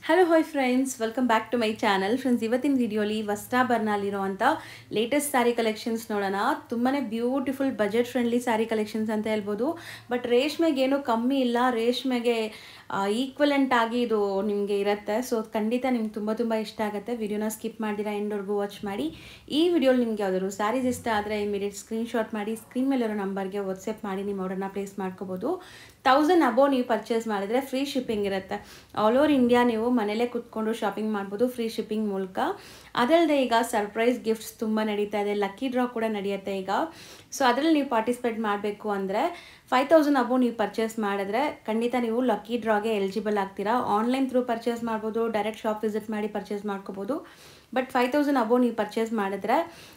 Hello hi friends welcome back to my channel friends ಇವತ್ತಿನ ವಿಡಿಯೋಲಿ ವಸ್ಟಾಬರ್ನಲ್ಲಿರೋವಂಥ ಲೇಟೆಸ್ಟ್ ಸ್ಯಾರಿ ಕಲೆಕ್ಷನ್ಸ್ ನೋಡೋಣ ತುಂಬಾ beautiful budget friendly saree collections ಅಂತ ಹೇಳ್ಬೋದು ಬಟ್ ರೇಷ್ಮೆಗೆ ಏನೂ ಕಮ್ಮಿ ಇಲ್ಲ ರೇಷ್ಮೆಗೆ ಈಕ್ವಲೆಂಟ್ ಆಗಿ ಇದು ನಿಮಗೆ ಇರುತ್ತೆ ಸೊ ಖಂಡಿತ ನಿಮ್ಗೆ ತುಂಬ ತುಂಬ ಇಷ್ಟ ಆಗುತ್ತೆ ವಿಡಿಯೋನ ಸ್ಕಿಪ್ ಮಾಡಿದಿರಾ ಎಂಡ್ವರೆಗೂ ವಾಚ್ ಮಾಡಿ ಈ ವಿಡಿಯೋಲಿ ನಿಮ್ಗೆ ಯಾವ್ದಾದ್ರು ಸ್ಯಾರೀಸ್ ಇಷ್ಟ ಆದರೆ ಇಮಿಡಿಯೇಟ್ ಸ್ಕ್ರೀನ್ಶಾಟ್ ಮಾಡಿ ಸ್ಕ್ರೀನ್ ಮೇಲಿರೋ ನಂಬರ್ಗೆ ವಾಟ್ಸಪ್ ಮಾಡಿ ನಿಮ್ಮ ಆರ್ಡರ್ನ ಪ್ಲೇಸ್ ಮಾಡ್ಕೋಬೋದು ತೌಸಂಡ್ ಅಬೋ ನೀವು ಪರ್ಚೇಸ್ ಮಾಡಿದರೆ ಫ್ರೀ ಶಿಪ್ಪಿಂಗ್ ಇರುತ್ತೆ ಆಲ್ ಓವರ್ ಇಂಡಿಯಾ ನೀವು ಮನೇಲೇ ಕುತ್ಕೊಂಡು ಶಾಪಿಂಗ್ ಮಾಡ್ಬೋದು ಫ್ರೀ ಶಿಪ್ಪಿಂಗ್ ಮೂಲಕ ಅದಲ್ಲದೆ ಈಗ ಸರ್ಪ್ರೈಸ್ ಗಿಫ್ಟ್ಸ್ ತುಂಬ ನಡೀತಾ ಇದೆ ಲಕ್ಕಿ ಡ್ರಾ ಕೂಡ ನಡೆಯುತ್ತೆ ಈಗ ಸೊ ಅದರಲ್ಲಿ ನೀವು ಪಾರ್ಟಿಸಿಪೇಟ್ ಮಾಡಬೇಕು ಅಂದರೆ ಫೈವ್ ತೌಸಂಡ್ ಅಬೋ ನೀವು ಪರ್ಚೇಸ್ ಮಾಡಿದ್ರೆ ಖಂಡಿತ ನೀವು ಲಕ್ಕಿ ಡ್ರಾಗೆ ಎಲಿಜಿಬಲ್ ಆಗ್ತೀರಾ ಆನ್ಲೈನ್ ಥ್ರೂ ಪರ್ಚೇಸ್ ಮಾಡ್ಬೋದು ಡೈರೆಕ್ಟ್ ಶಾಪ್ ವಿಸಿಟ್ ಮಾಡಿ ಪರ್ಚೇಸ್ ಮಾಡ್ಕೋಬೋದು ಬಟ್ ಫೈವ್ ತೌಸಂಡ್ ಅಬೋ ನೀವು ಪರ್ಚೇಸ್ ಮಾಡಿದ್ರೆ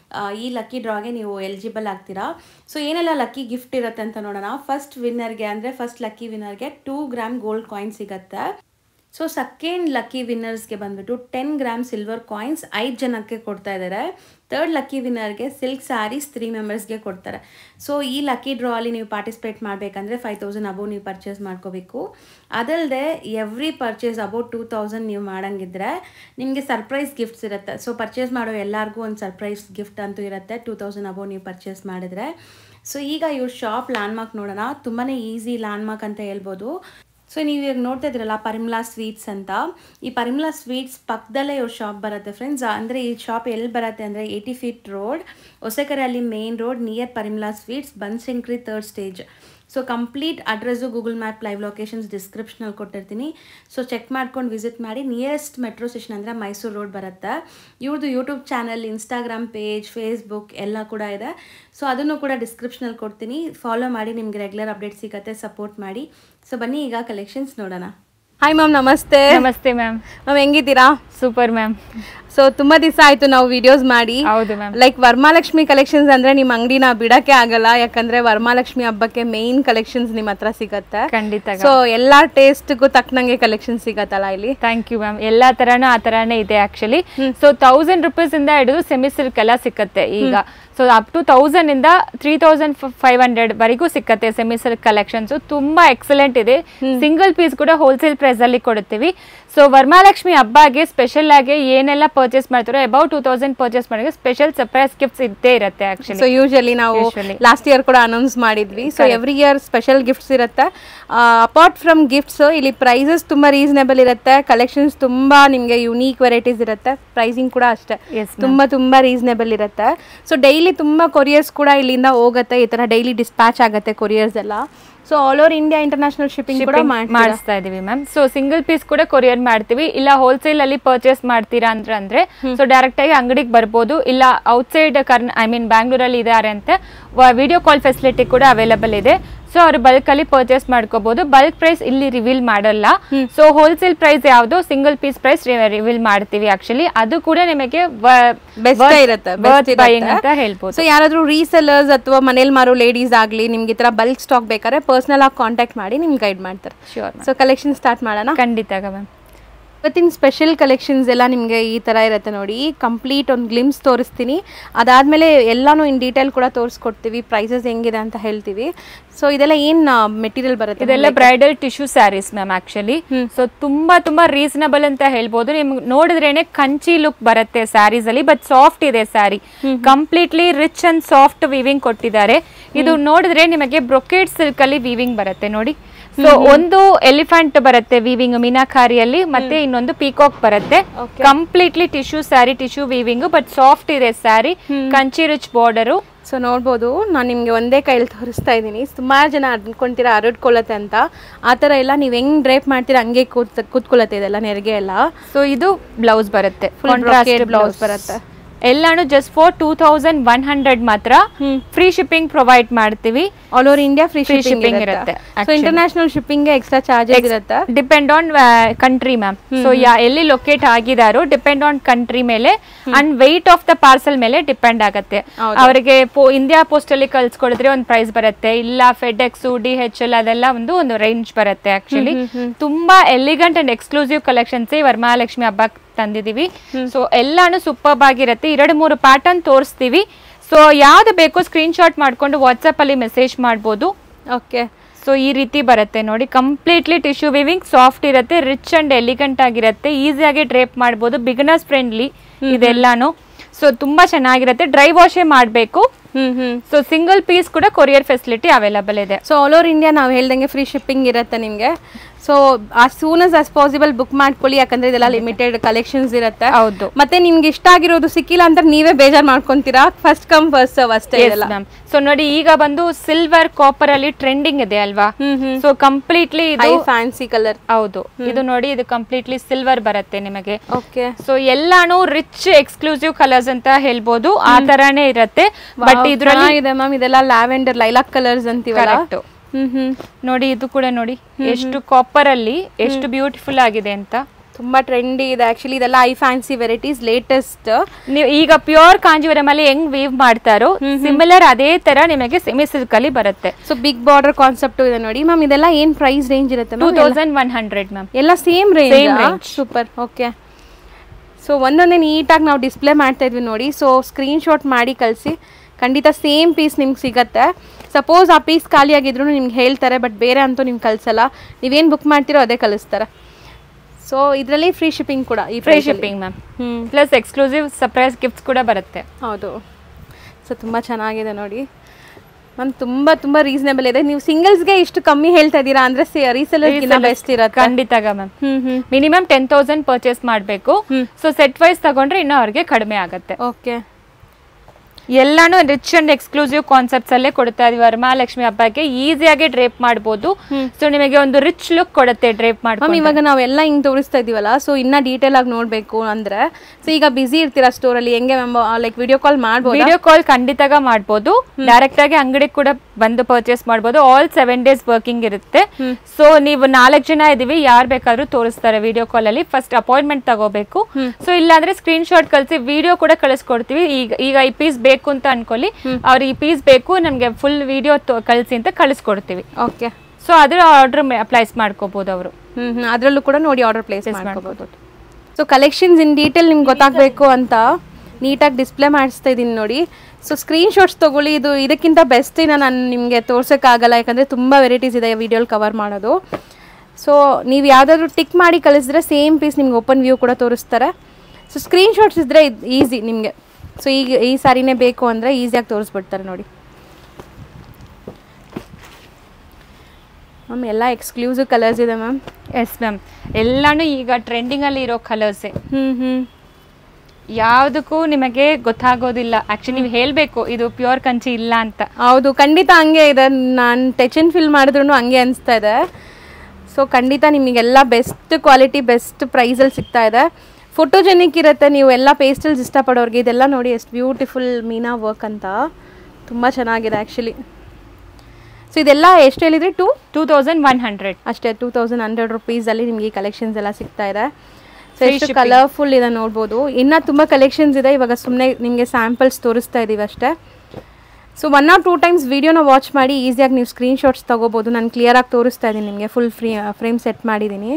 ಈ ಲಕ್ಕಿ ಡ್ರಾಗೆ ನೀವು ಎಲಿಜಿಬಲ್ ಆಗ್ತೀರಾ ಸೊ ಏನೆಲ್ಲ ಲಕ್ಕಿ ಗಿಫ್ಟ್ ಇರುತ್ತೆ ಅಂತ ನೋಡೋಣ ಫಸ್ಟ್ ವಿನ್ನರ್ಗೆ ಅಂದರೆ ಫಸ್ಟ್ ಲಕ್ಕಿ ವಿನ್ನರ್ಗೆ ಟೂ ಗ್ರಾಮ್ ಗೋಲ್ಡ್ ಕಾಯಿನ್ ಸಿಗುತ್ತೆ ಸೊ ಸೆಕೆಂಡ್ ಲಕ್ಕಿ ವಿನ್ನರ್ಸ್ಗೆ ಬಂದ್ಬಿಟ್ಟು ಟೆನ್ ಗ್ರಾಮ್ ಸಿಲ್ವರ್ ಕಾಯಿನ್ಸ್ ಐದು ಜನಕ್ಕೆ ಕೊಡ್ತಾ ಇದ್ದಾರೆ ತರ್ಡ್ ಲಕ್ಕಿ ವಿನ್ನರ್ಗೆ ಸಿಲ್ಕ್ ಸ್ಯಾರೀಸ್ ತ್ರೀ ಮೆಂಬರ್ಸ್ಗೆ ಕೊಡ್ತಾರೆ ಸೊ ಈ ಲಕ್ಕಿ ಡ್ರಾ ಅಲ್ಲಿ ನೀವು ಪಾರ್ಟಿಸಿಪೇಟ್ ಮಾಡಬೇಕಂದ್ರೆ ಫೈವ್ ತೌಸಂಡ್ ಅಬೌವ್ ನೀವು ಪರ್ಚೇಸ್ ಮಾಡ್ಕೋಬೇಕು ಅದಲ್ಲದೆ every purchase about two thousand ನೀವು ಮಾಡಂಗಿದ್ರೆ ನಿಮಗೆ ಸರ್ಪ್ರೈಸ್ ಗಿಫ್ಟ್ಸ್ ಇರುತ್ತೆ ಸೊ ಪರ್ಚೇಸ್ ಮಾಡೋ ಎಲ್ಲರಿಗೂ ಒಂದು ಸರ್ಪ್ರೈಸ್ ಗಿಫ್ಟ್ ಅಂತೂ ಇರುತ್ತೆ ಟೂ ತೌಸಂಡ್ ಅಬೌವ್ ನೀವು ಪರ್ಚೇಸ್ ಮಾಡಿದ್ರೆ ಸೊ ಈಗ ಇವ್ರ ಶಾಪ್ ಲ್ಯಾಂಡ್ಮಾರ್ಕ್ ನೋಡೋಣ ತುಂಬಾ ಈಸಿ ಲ್ಯಾಂಡ್ಮಾರ್ಕ್ ಅಂತ ಹೇಳ್ಬೋದು ಸೊ ನೀವು ಇವಾಗ ನೋಡ್ತಾ ಇದ್ರಲ್ಲ ಪರಿಮಳಾ ಸ್ವೀಟ್ಸ್ ಅಂತ ಈ ಪರಿಮಳಾ ಸ್ವೀಟ್ಸ್ ಪಕ್ಕದಲ್ಲೇ ಇವ್ರ ಶಾಪ್ ಬರುತ್ತೆ ಫ್ರೆಂಡ್ಸ್ ಅಂದರೆ ಈ ಶಾಪ್ ಎಲ್ಲಿ ಬರುತ್ತೆ ಅಂದರೆ ಏಯ್ಟಿ ಫೀಟ್ ರೋಡ್ ಹೊಸಕೆರೆಯಲ್ಲಿ main road near Parimala sweets Banashankari third stage so complete address Google map live locations ಡಿಸ್ಕ್ರಿಪ್ಷನಲ್ಲಿ ಕೊಟ್ಟಿರ್ತೀನಿ ಸೊ ಚೆಕ್ ಮಾಡ್ಕೊಂಡು ವಿಸಿಟ್ ಮಾಡಿ ನಿಯರೆಸ್ಟ್ ಮೆಟ್ರೋ ಸ್ಟೇಷನ್ ಅಂದರೆ ಮೈಸೂರು ರೋಡ್ ಬರುತ್ತೆ ಇವ್ರದ್ದು YouTube channel Instagram page Facebook ಎಲ್ಲ ಕೂಡ ಇದೆ ಸೊ ಅದನ್ನು ಕೂಡ ಡಿಸ್ಕ್ರಿಪ್ಷನಲ್ಲಿ ಕೊಡ್ತೀನಿ ಫಾಲೋ ಮಾಡಿ ನಿಮಗೆ ರೆಗ್ಯುಲರ್ ಅಪ್ಡೇಟ್ ಸಿಗುತ್ತೆ ಸಪೋರ್ಟ್ ಮಾಡಿ ಸೊ ಬನ್ನಿ ಈಗ ಕಲೆಕ್ಷನ್ಸ್ ನೋಡೋಣ ಹಾಯ್ ಮ್ಯಾಮ್ ನಮಸ್ತೆ ನಮಸ್ತೆ ಮ್ಯಾಮ್ ಮ್ಯಾಮ್ ಹೆಂಗಿದ್ದೀರಾ ಸೂಪರ್ ಮ್ಯಾಮ್ ಸೊ ತುಂಬಾ ದಿವಸ ಆಯ್ತು ನಾವು ವಿಡಿಯೋಸ್ ಮಾಡಿ ಹೌದು ಮ್ಯಾಮ್ ಲೈಕ್ ವರಮಹಾಲಕ್ಷ್ಮಿ ಕಲೆಕ್ಷನ್ಸ್ ಅಂದ್ರೆ ನಿಮ್ಮ ಅಂಗಡಿನ ಬಿಡಕ್ಕೆ ಆಗಲ್ಲ ಯಾಕಂದ್ರೆ ವರಮಹಾಲಕ್ಷ್ಮಿ ಹಬ್ಬಕ್ಕೆ ಮೇನ್ ಕಲೆಕ್ಷನ್ಸ್ ನಿಮ್ಮ ಹತ್ರ ಸಿಗತ್ತೆ ಖಂಡಿತ ಸೊ ಎಲ್ಲಾ ಟೇಸ್ಟ್ಗೂ ತಕ್ಕನಂಗೆ ಕಲೆಕ್ಷನ್ ಸಿಗತ್ತಲ್ಲ ಇಲ್ಲಿ ಥ್ಯಾಂಕ್ ಯು ಮ್ಯಾಮ್ ಎಲ್ಲಾ ತರಾನು ಆ ತರಾನೇ ಇದೆ ಆಕ್ಚುಲಿ ಸೊ ತೌಸಂಡ್ ರುಪೀಸ್ ಇಂದ ಹಿಡಿದು ಸೆಮಿ ಸಿಲ್ಕ್ ಎಲ್ಲ ಸಿಕ್ಕತ್ತೆ ಈಗ ಸೊ ಅಪ್ ಟು ತೌಸಂಡ್ ಇಂದ ತ್ರೀ ತೌಸಂಡ್ ಫೈವ್ ಹಂಡ್ರೆಡ್ ವರೆಗೂ ಸಿಕ್ಕತ್ತೆ ಸೆಮಿ ಸಿಲ್ಕ್ ಕಲೆಕ್ಷನ್ಸ್ ತುಂಬಾ ಎಕ್ಸಲೆಂಟ್ ಇದೆ ಸಿಂಗಲ್ ಪೀಸ್ ಕೂಡ ಹೋಲ್ಸೇಲ್ ಪ್ರೈಸ್ ಅಲ್ಲಿ ಕೊಡುತ್ತೀವಿ ಸೊ ವರಮಹಾಲಕ್ಷ್ಮಿ ಹಬ್ಬಗೆ ಸ್ಪೆಷಲ್ ಆಗಿ ಏನೆಲ್ಲ ಪರ್ಚೇಸ್ ಮಾಡ್ತಾರೋ ಅಬೌಟ್ ಟೂ ತೌಸಂಡ್ ಪರ್ಚೇಸ್ ಮಾಡಿದ್ರೆ ಸ್ಪೆಷಲ್ ಸರ್ಪ್ರೈಸ್ ಗಿಫ್ಟ್ಸ್ ಇದ್ದೇ ಇರುತ್ತೆ ಸೊ ಆಕ್ಚುಲಿ ಯೂಶಲಿ ನಾವು Usually. ಲಾಸ್ಟ್ ಇಯರ್ ಕೂಡ ಅನೌನ್ಸ್ ಮಾಡಿದ್ವಿ so every year special gifts ಇರುತ್ತೆ ಅಪಾರ್ಟ್ ಫ್ರಮ್ ಗಿಫ್ಟ್ಸ್ ಇಲ್ಲಿ ಪ್ರೈಸಸ್ ತುಂಬಾ ರೀಸನೇಬಲ್ ಇರುತ್ತೆ ಕಲೆಕ್ಷನ್ಸ್ ತುಂಬಾ ನಿಮಗೆ ಯುನೀಕ್ ವೆರೈಟೀಸ್ ಇರುತ್ತೆ ಪ್ರೈಸಿಂಗ್ ಕೂಡ ಅಷ್ಟೇ Yes, ma'am. ತುಂಬಾ ತುಂಬಾ ರೀಸನೇಬಲ್ ಇರುತ್ತೆ ಸೊ ಡೈಲಿ ತುಂಬಾ ಕೊರಿಯರ್ಸ್ ಕೂಡ ಇಲ್ಲಿಂದ ಹೋಗುತ್ತೆ ಈ ತರ ಡೈಲಿ ಡಿಸ್ಪ್ಯಾಚ್ ಆಗುತ್ತೆ ಕೊರಿಯರ್ಸ್ ಎಲ್ಲ so all over India international shipping ಕೂಡ ಮಾಡ್ತೀರಾ ಮಾಡಿಸ್ತಾ ಇದೀವಿ ಮ್ಯಾಮ್ ಸೊ ಸಿಂಗಲ್ ಪೀಸ್ ಕೂಡ ಕೊರಿಯರ್ ಮಾಡ್ತೀವಿ ಇಲ್ಲ ಹೋಲ್ಸೇಲ್ ಅಲ್ಲಿ ಪರ್ಚೇಸ್ ಮಾಡ್ತೀರಾ ಅಂದ್ರೆ ಅಂದ್ರೆ ಸೊ ಡೈರೆಕ್ಟ್ ಆಗಿ ಅಂಗಡಿಗೆ ಬರ್ಬೋದು ಇಲ್ಲ ಔಟ್ಸೈಡ್ ಕರ್ನ ಐ ಮೀನ್ ಬ್ಯಾಂಗ್ಳೂರಲ್ಲಿ ಇದಾರೆ ಅಂತ ವಿಡಿಯೋ ಕಾಲ್ ಫೆಸಿಲಿಟಿ ಕೂಡ ಅವೈಲಬಲ್ ಇದೆ ಸೊ ಅವ್ರು ಬಲ್ಕ್ ಅಲ್ಲಿ ಪರ್ಚೇಸ್ ಮಾಡ್ಕೋಬಹುದು ಬಲ್ಕ್ ಪ್ರೈಸ್ ಇಲ್ಲಿ ರಿವೀಲ್ ಮಾಡಲ್ಲ ಸೊ ಹೋಲ್ಸೇಲ್ ಪ್ರೈಸ್ ಯಾವ್ದು ಸಿಂಗಲ್ ಪೀಸ್ ಪ್ರೈಸ್ ರಿವೀಲ್ ಮಾಡ್ತೀವಿ ಆಕ್ಚುಲಿ ಅದು ಕೂಡ ನಿಮಗೆ ಬೆಸ್ಟ್ ಇರುತ್ತೆ best ಬೈಯಿಂಗ್ ಇರುತ್ತೆ. ಅಂತ ಹೇಳ್ಬೋದು ಸೊ ಯಾರಾದ್ರೂ ರೀಸೆಲ್ಲರ್ಸ್ ಅಥವಾ ಮನೇಲಿ ಮಾರೋ ಲೇಡೀಸ್ ಆಗ್ಲಿ ನಿಮ್ಗೆ ಈ ತರ ಬಲ್ಕ್ ಸ್ಟಾಕ್ ಬೇಕಾದ್ರೆ ಪರ್ಸನಲ್ ಆಗಿ ಕಾಂಟ್ಯಾಕ್ಟ್ ಮಾಡಿ ನಿಮ್ಗೆ ಗೈಡ್ ಮಾಡ್ತಾರೆ ಶ್ಯೂರ್ ಸೊ ಕಲೆಕ್ಷನ್ ಸ್ಟಾರ್ಟ್ ಮಾಡೋಣ ಖಂಡಿತ ಮ್ಯಾಮ್ ಇವತ್ತಿನ ಸ್ಪೆಷಲ್ ಕಲೆಕ್ಷನ್ಸ್ ಎಲ್ಲ ನಿಮಗೆ ಈ ಥರ ಇರುತ್ತೆ ನೋಡಿ ಕಂಪ್ಲೀಟ್ ಒಂದು ಗ್ಲಿಮ್ಸ್ ತೋರಿಸ್ತೀನಿ ಅದಾದಮೇಲೆ ಎಲ್ಲಾನು ಇನ್ ಡೀಟೇಲ್ ಕೂಡ ತೋರಿಸ್ಕೊಡ್ತೀವಿ ಪ್ರೈಸಸ್ ಹೆಂಗಿದೆ ಅಂತ ಹೇಳ್ತೀವಿ ಸೊ ಇದೆಲ್ಲ ಏನು ಮೆಟೀರಿಯಲ್ ಬರುತ್ತೆ ಇದೆಲ್ಲ bridal tissue sarees ma'am actually so ತುಂಬಾ ತುಂಬಾ ರೀಸನಬಲ್ ಅಂತ ಹೇಳ್ಬೋದು ನಿಮ್ಗೆ ನೋಡಿದ್ರೇನೆ ಕಂಚಿ ಲುಕ್ ಬರುತ್ತೆ ಸ್ಯಾರೀಸ್ ಅಲ್ಲಿ ಬಟ್ ಸಾಫ್ಟ್ ಇದೆ saree completely rich and soft weaving ಕೊಟ್ಟಿದ್ದಾರೆ ಇದು ನೋಡಿದ್ರೆ ನಿಮಗೆ ಬ್ರೊಕೇಡ್ ಸಿಲ್ಕ್ ಅಲ್ಲಿ ವೀವಿಂಗ್ ಬರುತ್ತೆ ನೋಡಿ ಸೊ ಒಂದು ಎಲಿಫೆಂಟ್ ಬರುತ್ತೆ ವೀವಿಂಗ್ ಮೀನಾಕಾರಿಯಲ್ಲಿ ಮತ್ತೆ ಇನ್ನೊಂದು ಪೀಕಾಕ್ ಬರುತ್ತೆ completely tissue saree tissue weaving but soft ಇದೆ saree Kanchi rich border so ನೋಡ್ಬೋದು ನಾನು ನಿಮಗೆ ಒಂದೇ ಕೈಯಲ್ಲಿ ತೋರಿಸ್ತಾ ಇದ್ದೀನಿ ಸುಮಾರು ಜನ ಅನ್ಕೊಂತೀರಾ ಹರಡ್ಕೊಳ್ಳತ್ತೆ ಅಂತ ಆ ಥರ ಎಲ್ಲ ನೀವು ಹೆಂಗ್ ಡ್ರೈಪ್ ಮಾಡ್ತೀರಾ ಹಂಗೆ ಕೂತ್ ಕೂತ್ಕೊಳ್ಳತ್ತೆ ಇದೆಲ್ಲ ನೆರಿಗೆ ಎಲ್ಲ ಸೊ ಇದು ಬ್ಲೌಸ್ ಬರುತ್ತೆ Full Contrast brocade blouse blouse ಬರುತ್ತೆ. ಎಲ್ಲಾನು just for two thousand one hundred ಮಾತ್ರ ಫ್ರೀ ಶಿಪ್ಪಿಂಗ್ ಪ್ರೊವೈಡ್ ಮಾಡ್ತೀವಿ all over India free Free shipping shipping ಇರುತ್ತೆ ಇರುತ್ತೆ, so actually. International shipping extra charges ಇರುತ್ತೆ depend on country ma'am so ಎಲ್ಲಿ locate ಆಗಿದಾರೋ depend on country ಮೇಲೆ and weight of the parcel ಮೇಲೆ depend ಆಗತ್ತೆ ಅವರಿಗೆ ಇಂಡಿಯಾ ಪೋಸ್ಟ್ ಅಲ್ಲಿ ಕಳ್ಸ್ಕೊಡಿದ್ರೆ ಒಂದು ಪ್ರೈಸ್ ಬರುತ್ತೆ ಇಲ್ಲ ಫೆಡೆಕ್ಸ್ ಡಿ ಹೆಚ್ ಎಲ್ ಅದೆಲ್ಲ ಒಂದು ಒಂದು ರೇಂಜ್ ಬರುತ್ತೆ ಆಕ್ಚುಲಿ ತುಂಬಾ elegant and exclusive collections Varamahalakshmi ಹಬ್ಬಕ್ಕೆ ತಂದಿದೀವಿ ಸೊ ಎಲ್ಲಾನು ಸೂಪರ್ ಆಗಿರುತ್ತೆ ಎರಡು ಮೂರು ಪ್ಯಾಟರ್ನ್ ತೋರಿಸ್ತೀವಿ ಸೊ ಯಾವ್ದು ಬೇಕೋ ಸ್ಕ್ರೀನ್ ಶಾಟ್ ಮಾಡ್ಕೊಂಡು ವಾಟ್ಸಪ್ ಅಲ್ಲಿ ಮೆಸೇಜ್ ಮಾಡ್ಬೋದು ಓಕೆ ಸೊ ಈ ರೀತಿ ಬರುತ್ತೆ ನೋಡಿ ಕಂಪ್ಲೀಟ್ಲಿ ಟಿಶ್ಯೂ ವಿವಿಂಗ್ ಸಾಫ್ಟ್ ಇರುತ್ತೆ ರಿಚ್ ಅಂಡ್ ಎಲಿಗೆಂಟ್ ಆಗಿರುತ್ತೆ ಈಸಿಯಾಗಿ ಡ್ರೇಪ್ ಮಾಡ್ಬೋದು ಬಿಗಿನರ್ಸ್ ಫ್ರೆಂಡ್ಲಿ ಇದೆಲ್ಲಾನು ಸೊ ತುಂಬಾ ಚೆನ್ನಾಗಿರುತ್ತೆ ಡ್ರೈ ವಾಶೇ ಮಾಡಬೇಕು ಹ್ಮ್ ಹ್ಮ್ ಸೊ ಸಿಂಗಲ್ ಪೀಸ್ ಕೂಡ ಕೊರಿಯರ್ ಫೆಸಿಲಿಟಿ ಅವೈಲಬಲ್ ಇದೆ ಸೊ ಆಲ್ ಓವರ್ ಇಂಡಿಯಾ ನಾವು ಹೇಳ್ದಂಗೆ ಫ್ರೀ ಶಿಪ್ಪಿಂಗ್ ಇರುತ್ತೆ ನಿಮಗೆ so as soon as as possible book ಮಾಡ್ಕೊಳ್ಳಿ ಯಾಕಂದ್ರೆ ಇದೆಲ್ಲ ಲಿಮಿಟೆಡ್ ಕಲೆಕ್ಷನ್ಸ್ ಇರುತ್ತೆ ಹೌದು ಮತ್ತೆ ನಿಮ್ಗೆ ಇಷ್ಟ ಆಗಿರೋದು ಸಿಕ್ಕಿಲ್ಲ ಅಂತ ನೀವೇ ಬೇಜಾರ್ ಮಾಡ್ಕೊಂತೀರಾ ಫಸ್ಟ್ ಕಮ್ ಫಸ್ಟ್ ಸರ್ವ್ ಅಷ್ಟೇ ಇದೆಲ್ಲ ಮ್ಯಾಮ್ ಸೊ ನೋಡಿ ಈಗ ಬಂದು ಸಿಲ್ವರ್ ಕಾಪರ್ ಅಲ್ಲಿ ಟ್ರೆಂಡಿಂಗ್ ಇದೆ ಅಲ್ವಾ ಹ್ಮ್ ಹ್ಮ್ ಸೊ ಕಂಪ್ಲೀಟ್ಲಿ ಹೈ ಇದು ಫ್ಯಾನ್ಸಿ ಕಲರ್ ಹೌದು ಇದು ನೋಡಿ ಇದು ಕಂಪ್ಲೀಟ್ಲಿ ಸಿಲ್ವರ್ ಬರುತ್ತೆ ನಿಮಗೆ ಓಕೆ ಸೊ ಎಲ್ಲಾನು ರಿಚ್ ಎಕ್ಸ್ಕ್ಲೂಸಿವ್ ಕಲರ್ಸ್ ಅಂತ ಹೇಳ್ಬೋದು ಆ ತರಾನೇ ಇರುತ್ತೆ ಬಟ್ ಇದ್ರಲ್ಲಿ ಇದೆ ಮ್ಯಾಮ್ ಇದೆಲ್ಲ ಲ್ಯಾವೆಂಡರ್ ಲೈಲಾಕ್ ಕಲರ್ಸ್ ಅಂತೀವಲ್ಲ Correct. ಹ್ಮ್ ಹ್ಮ್ ನೋಡಿ ಇದು ಕೂಡ ನೋಡಿ ಎಷ್ಟು ಕಾಪರ್ ಅಲ್ಲಿ ಎಷ್ಟು ಬ್ಯೂಟಿಫುಲ್ ಆಗಿದೆ ಅಂತ ತುಂಬಾ ಟ್ರೆಂಡಿ ಇದೆ ಆಕ್ಚುಲಿ ಇದೆಲ್ಲ ಐ ಫ್ಯಾನ್ಸಿ ವೆರೈಟೀಸ್ ಲೇಟೆಸ್ಟ್ ನೀವು ಈಗ ಪ್ಯೂರ್ ಕಾಂಜಿವರಂ ಅಲ್ಲಿ ಹೆಂಗ್ ವೀವ್ ಮಾಡ್ತಾರೋ ಸಿಮಿಲರ್ ಅದೇ ತರ ನಿಮಗೆ ಸೆಮಿ ಸಿಲ್ಕ್ ಅಲ್ಲಿ ಬರುತ್ತೆ ಸೊ ಬಿಗ್ ಬಾರ್ಡರ್ ಕಾನ್ಸೆಪ್ಟ್ ಇದೆ ನೋಡಿ ಮ್ಯಾಮ್ ಇದೆಲ್ಲ ಏನ್ ಪ್ರೈಸ್ ರೇಂಜ್ ಇರುತ್ತೆ two ma'am thousand one hundred ma'am ಎಲ್ಲ same Same range range. Super okay so ಒಂದೊಂದೇ ನೀಟಾಗಿ ನಾವು ಡಿಸ್ಪ್ಲೇ ಮಾಡ್ತಾ ಇದ್ವಿ ನೋಡಿ ಸೊ ಸ್ಕ್ರೀನ್ ಶಾಟ್ ಮಾಡಿ ಕಳಿಸಿ ಖಂಡಿತ ಸೇಮ್ ಪೀಸ್ ನಿಮ್ಗೆ ಸಿಗತ್ತೆ ಸಪೋಸ್ ಆ ಪೀಸ್ ಖಾಲಿ ಆಗಿದ್ರು ನಿಮ್ಗೆ ಹೇಳ್ತಾರೆ ಬಟ್ ಬೇರೆ ಅಂತೂ ನಿಮ್ಗೆ ಕಳಿಸಲ್ಲ ನೀವೇನು ಬುಕ್ ಮಾಡ್ತೀರೋ ಅದೇ ಕಳಿಸ್ತಾರೆ ಸೊ ಇದರಲ್ಲಿ ಫ್ರೀ ಶಿಪ್ಪಿಂಗ್ ಕೂಡ ಈ ಫ್ರೀ ಶಿಪ್ಪಿಂಗ್ ಮ್ಯಾಮ್ ಹ್ಞೂ ಪ್ಲಸ್ ಎಕ್ಸ್ಕ್ಲೂಸಿವ್ ಸರ್ಪ್ರೈಸ್ ಗಿಫ್ಟ್ಸ್ ಕೂಡ ಬರುತ್ತೆ ಹೌದು ಸೊ ತುಂಬ ಚೆನ್ನಾಗಿದೆ ನೋಡಿ ಮ್ಯಾಮ್ ತುಂಬ ತುಂಬ ರೀಸನೇಬಲ್ ಇದೆ ನೀವು ಸಿಂಗಲ್ಸ್ಗೆ ಇಷ್ಟು ಕಮ್ಮಿ ಹೇಳ್ತಾ ಇದ್ದೀರಾ ಅಂದರೆ ರೀಸೆಲರ್ಗಿನ್ನ ಬೆಸ್ಟ್ ಇರುತ್ತೆ ಖಂಡಿತಾಗ ಮ್ಯಾಮ್ ಹ್ಞೂ ಹ್ಞೂ ಮಿನಿಮಮ್ ಟೆನ್ ತೌಸಂಡ್ ಪರ್ಚೇಸ್ ಮಾಡಬೇಕು ಸೊ ಸೆಟ್ ವೈಸ್ ತಗೊಂಡ್ರೆ ಇನ್ನೂ ಅವ್ರಿಗೆ ಕಡಿಮೆ ಆಗುತ್ತೆ ಓಕೆ ಎಲ್ಲಾನು ರಿಚ್ ಅಂಡ್ ಎಕ್ಸ್ಕ್ಲೂಸಿವ್ ಕಾನ್ಸೆಪ್ಟ್ಸ್ ಅಲ್ಲೇ ಕೊಡ್ತಾ ಇದೀವಿ ವರಮಹಾಲಕ್ಷ್ಮಿ ಹಬ್ಬಕ್ಕೆ ಈಸಿಯಾಗಿ ಡ್ರೇಪ್ ಮಾಡಬಹುದು ಸೊ ನಿಮಗೆ ಒಂದು ರಿಚ್ ಲುಕ್ ಕೊಡುತ್ತೆ ಡ್ರೇಪ್ ಮ್ಯಾಮ್ ಮಾಡ್ಕೊಂಡು ಇವಾಗ ನಾವೆಲ್ಲ ಹಿಂಗೆ ತೋರಿಸ್ತಾ ಇದೀವಲ್ಲ ಸೊ ಇನ್ನ ಡೀಟೇಲ್ ಆಗಿ ನೋಡಬೇಕು ಅಂದ್ರೆ ಸೊ ಈಗ ಬಿಸಿ ಇರ್ತೀರಾ ಸ್ಟೋರಲ್ಲಿ ಹೆಂಗೆ ಮ್ಯಾಮ್ ಲೈಕ್ ವಿಡಿಯೋ ಕಾಲ್ ಮಾಡ್ಬೋದು ವಿಡಿಯೋ ಕಾಲ್ ಖಂಡಿತಾಗ ಮಾಡ್ಬೋದು ಡೈರೆಕ್ಟ್ ಆಗಿ ಅಂಗಡಿಗೆ ಕೂಡ ಬಂದು ಪರ್ಚೇಸ್ ಮಾಡ್ಬೋದು ಆಲ್ ಸೆವೆನ್ ಡೇಸ್ ವರ್ಕಿಂಗ್ ಇರುತ್ತೆ ಸೊ ನೀವು ನಾಲ್ಕು ಜನ ಇದೀವಿ ಯಾರು ಬೇಕಾದ್ರೂ ತೋರಿಸ್ತಾರೆ ವಿಡಿಯೋ ಕಾಲ್ ಅಲ್ಲಿ ಫಸ್ಟ್ ಅಪಾಯಿಂಟ್ಮೆಂಟ್ ತಗೋಬೇಕು ಸೊ ಇಲ್ಲಾಂದ್ರೆ ಸ್ಕ್ರೀನ್ ಶಾಟ್ ಕಳಿಸಿ ವಿಡಿಯೋ ಕೂಡ ಕಳಿಸ್ಕೊಡ್ತೀವಿ ಈಗ ಈಗ ಈ ಪೀಸ್ ಬೇಕು ಅಂತ ಅನ್ಕೊಳ್ಳಿ ಅವ್ರು ಈ ಪೀಸ್ ಬೇಕು ನಮ್ಗೆ ಫುಲ್ ವಿಡಿಯೋ ಕಳಿಸಿ ಅಂತ ಕಳಿಸ್ಕೊಡ್ತೀವಿ ಓಕೆ ಸೊ ಅದ್ರ ಆರ್ಡರ್ ಪ್ಲೇಸ್ ಮಾಡ್ಕೋಬಹುದು ಅವರು ಹ್ಮ್ ಹ್ಮ್ ಅದರಲ್ಲೂ ಕೂಡ ನೋಡಿ ಆರ್ಡರ್ ಪ್ಲೇಸ್ ಮಾಡ್ಕೋಬಹುದು ಸೊ ಕಲೆಕ್ಷನ್ಸ್ ಇನ್ ಡೀಟೇಲ್ ನಿಮ್ಗೆ ಗೊತ್ತಾಗಬೇಕು ಅಂತ ನೀಟಾಗಿ ಡಿಸ್ಪ್ಲೇ ಮಾಡಿಸ್ತಾ ಇದ್ದೀನಿ ನೋಡಿ ಸೊ ಸ್ಕ್ರೀನ್ ಶಾಟ್ಸ್ ತೊಗೊಳ್ಳಿ ಇದು ಇದಕ್ಕಿಂತ ಬೆಸ್ಟ್ ಇನ್ನು ನಾನು ನಿಮಗೆ ತೋರ್ಸೋಕ್ಕಾಗಲ್ಲ ಯಾಕಂದರೆ ತುಂಬ ವೆರೈಟೀಸ್ ಇದೆ ವಿಡಿಯೋಲಿ ಕವರ್ ಮಾಡೋದು ಸೊ ನೀವು ಯಾವುದಾದ್ರೂ ಟಿಕ್ ಮಾಡಿ ಕಳಿಸಿದ್ರೆ ಸೇಮ್ ಪೀಸ್ ನಿಮ್ಗೆ ಓಪನ್ ವ್ಯೂ ಕೂಡ ತೋರಿಸ್ತಾರೆ ಸೊ ಸ್ಕ್ರೀನ್ ಶಾಟ್ಸ್ ಇದ್ದರೆ ಈಸಿ ನಿಮಗೆ ಸೊ ಈಗ ಈ ಸಾರಿನೇ ಬೇಕು ಅಂದರೆ ಈಸಿಯಾಗಿ ತೋರಿಸ್ಬಿಡ್ತಾರೆ ನೋಡಿ ಮ್ಯಾಮ್ ಎಲ್ಲ ಎಕ್ಸ್ಕ್ಲೂಸಿವ್ ಕಲರ್ಸ್ ಇದೆ ಮ್ಯಾಮ್ ಎಸ್ ಮ್ಯಾಮ್ ಎಲ್ಲಾನು ಈಗ ಟ್ರೆಂಡಿಂಗ್ ಅಲ್ಲಿ ಇರೋ ಕಲರ್ಸೇ ಹ್ಞೂ ಹ್ಞೂ ಯಾವ್ದಕ್ಕೂ ನಿಮಗೆ ಗೊತ್ತಾಗೋದಿಲ್ಲ ಆಕ್ಚುಲಿ ನೀವು ಹೇಳ್ಬೇಕು ಇದು ಪ್ಯೂರ್ ಕಂಚಿ ಇಲ್ಲ ಅಂತ ಹೌದು ಖಂಡಿತ ಹಂಗೆ ಇದೆ ನಾನು ಟಚ್ ಆ್ಯಂಡ್ ಫಿಲ್ ಮಾಡಿದ್ರು ಹಂಗೆ ಅನಿಸ್ತಾ ಇದೆ ಸೊ ಖಂಡಿತ ನಿಮಗೆಲ್ಲ ಬೆಸ್ಟ್ ಕ್ವಾಲಿಟಿ ಬೆಸ್ಟ್ ಪ್ರೈಸಲ್ಲಿ ಸಿಗ್ತಾ ಇದೆ ಫೋಟೋಜೆನಿಕ್ ಇರುತ್ತೆ ನೀವು ಎಲ್ಲ ಪೇಸ್ಟಲ್ಸ್ ಇಷ್ಟಪಡೋರಿಗೆ ಇದೆಲ್ಲ ನೋಡಿ ಎಷ್ಟು ಬ್ಯೂಟಿಫುಲ್ ಮೀನಾ ವರ್ಕ್ ಅಂತ ತುಂಬ ಚೆನ್ನಾಗಿದೆ ಆ್ಯಕ್ಚುಲಿ ಸೊ ಇದೆಲ್ಲ ಎಷ್ಟು ಹೇಳಿದ್ರಿ two two thousand one hundred ಅಷ್ಟೇ ಟೂ ತೌಸಂಡ್ ಹಂಡ್ರೆಡ್ ರುಪೀಸಲ್ಲಿ ನಿಮಗೆ ಈ ಕಲೆಕ್ಷನ್ಸ್ ಎಲ್ಲ ಸಿಗ್ತಾ ಇದೆ ಸೊ Free ಎಷ್ಟು shipping. ಕಲರ್ಫುಲ್ ಇದೆ ನೋಡ್ಬೋದು ಇನ್ನೂ ತುಂಬ ಕಲೆಕ್ಷನ್ಸ್ ಇದೆ ಇವಾಗ ಸುಮ್ಮನೆ ನಿಮಗೆ ಸ್ಯಾಂಪಲ್ಸ್ ತೋರಿಸ್ತಾ ಇದ್ದೀವಿ ಅಷ್ಟೇ so one or two times ವೀಡಿಯೋನ ವಾಚ್ ಮಾಡಿ ಈಸಿಯಾಗಿ ನೀವು ಸ್ಕ್ರೀನ್ ಶಾಟ್ಸ್ ತೊಗೋಬೋದು ನಾನು ಕ್ಲಿಯರಾಗಿ ತೋರಿಸ್ತಾ ಇದ್ದೀನಿ ನಿಮಗೆ ಫುಲ್ ಫ್ರೀ ಫ್ರೇಮ್ ಸೆಟ್ ಮಾಡಿದ್ದೀನಿ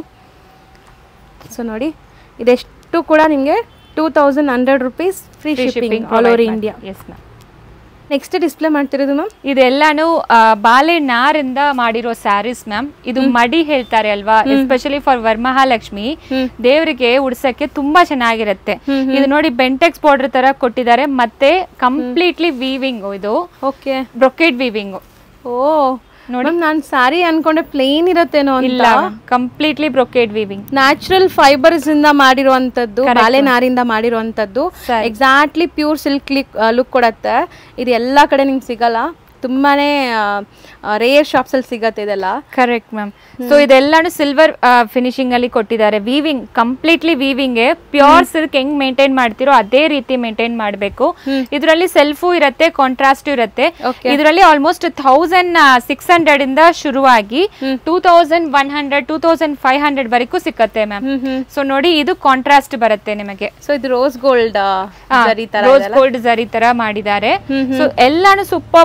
ಸೊ ನೋಡಿ ಇದೆಷ್ಟು ಕೂಡ ನಿಮಗೆ two thousand hundred rupees free shipping all over India yes ma'am next display ಮಾಡ್ತಿರೋದು ಮ್ಯಾಮ್ ಇದೆಲ್ಲಾನು ಆ, ಬಾಳೆ ನಾರಿಂದ ಮಾಡಿರೋ ಸ್ಯಾರೀಸ್ ಮ್ಯಾಮ್ ಇದು ಮಡಿ ಹೇಳ್ತಾರೆ ಅಲ್ವಾ ಎಸ್ಪೆಷಲಿ ಫಾರ್ ವರಮಹಾಲಕ್ಷ್ಮಿ ದೇವರಿಗೆ ಉಡ್ಸಕ್ಕೆ ತುಂಬಾ ಚೆನ್ನಾಗಿರುತ್ತೆ ಇದು ನೋಡಿ ಬೆಂಟೆಕ್ಸ್ ಬಾರ್ಡರ್ ತರ ಕೊಟ್ಟಿದ್ದಾರೆ ಮತ್ತೆ ಕಂಪ್ಲೀಟ್ಲಿ ವೀವಿಂಗ್ ಇದು ಓಕೆ ಬ್ರೊಕೆಟ್ ವೀವಿಂಗ್ ಓ ನೋಡಿ ನಾನು ಸಾರಿ ಅನ್ಕೊಂಡೆ ಪ್ಲೇನ್ ಇರತ್ತೇನೋ ಇಲ್ಲ ಅಂತ completely brocade weaving natural fibres ಇಂದ ಮಾಡಿರುವಂತದ್ದು Correct, ಬಾಳೆ ನಾರಿಂದ ಮಾಡಿರುವಂತದ್ದು ಸರಿ. ಎಕ್ಸಾಕ್ಟ್ಲಿ ಪ್ಯೂರ್ ಸಿಲ್ಕ್ ಲುಕ್ ಕೊಡತ್ತೆ ಇದು ಎಲ್ಲಾ ಕಡೆ ನಿಮ್ಗೆ ಸಿಗಲ್ಲ ತುಂಬಾನೇ ರೇರ್ ಶಾಪ್ಸ್ ಅಲ್ಲಿ ಸಿಗತ್ತೆ ಇದೆಲ್ಲ ಕರೆಕ್ಟ್ ಮ್ಯಾಮ್ ಸೊ ಇದೆಲ್ಲಾನು ಸಿಲ್ವರ್ ಫಿನಿಶಿಂಗ್ ಅಲ್ಲಿ ಕೊಟ್ಟಿದ್ದಾರೆ weaving completely weaving pure silk ಹೆಂಗ್ ಮೇಂಟೈನ್ ಮಾಡ್ತಿರೋ ಅದೇ ರೀತಿ ಮೇಂಟೈನ್ ಮಾಡಬೇಕು ಇದರಲ್ಲಿ ಸೆಲ್ಫು ಇರುತ್ತೆ ಕಾಂಟ್ರಾಸ್ಟ್ ಇರುತ್ತೆ Okay. ಇದರಲ್ಲಿ ಆಲ್ಮೋಸ್ಟ್ ಥೌಸಂಡ್ ಸಿಕ್ಸ್ ಹಂಡ್ರೆಡ್ ಇಂದ ಶುರುವಾಗಿ two thousand one hundred two thousand five hundred ವರೆಗೂ ಸಿಕ್ಕತ್ತೆ ಮ್ಯಾಮ್ ಹ್ಮ್ ಹ್ಮ್ ಸೊ ನೋಡಿ ಇದು ಕಾಂಟ್ರಾಸ್ಟ್ ಬರುತ್ತೆ ನಿಮಗೆ ಸೊ ಇದು ರೋಸ್ ಗೋಲ್ಡ್ ಸರಿ ತರ ರೋಸ್ ಗೋಲ್ಡ್ ಜರಿ ತರ ಮಾಡಿದ್ದಾರೆ ಸೊ ಎಲ್ಲಾನು ಸೂಪರ್ ಆಗಿರುತ್ತೆ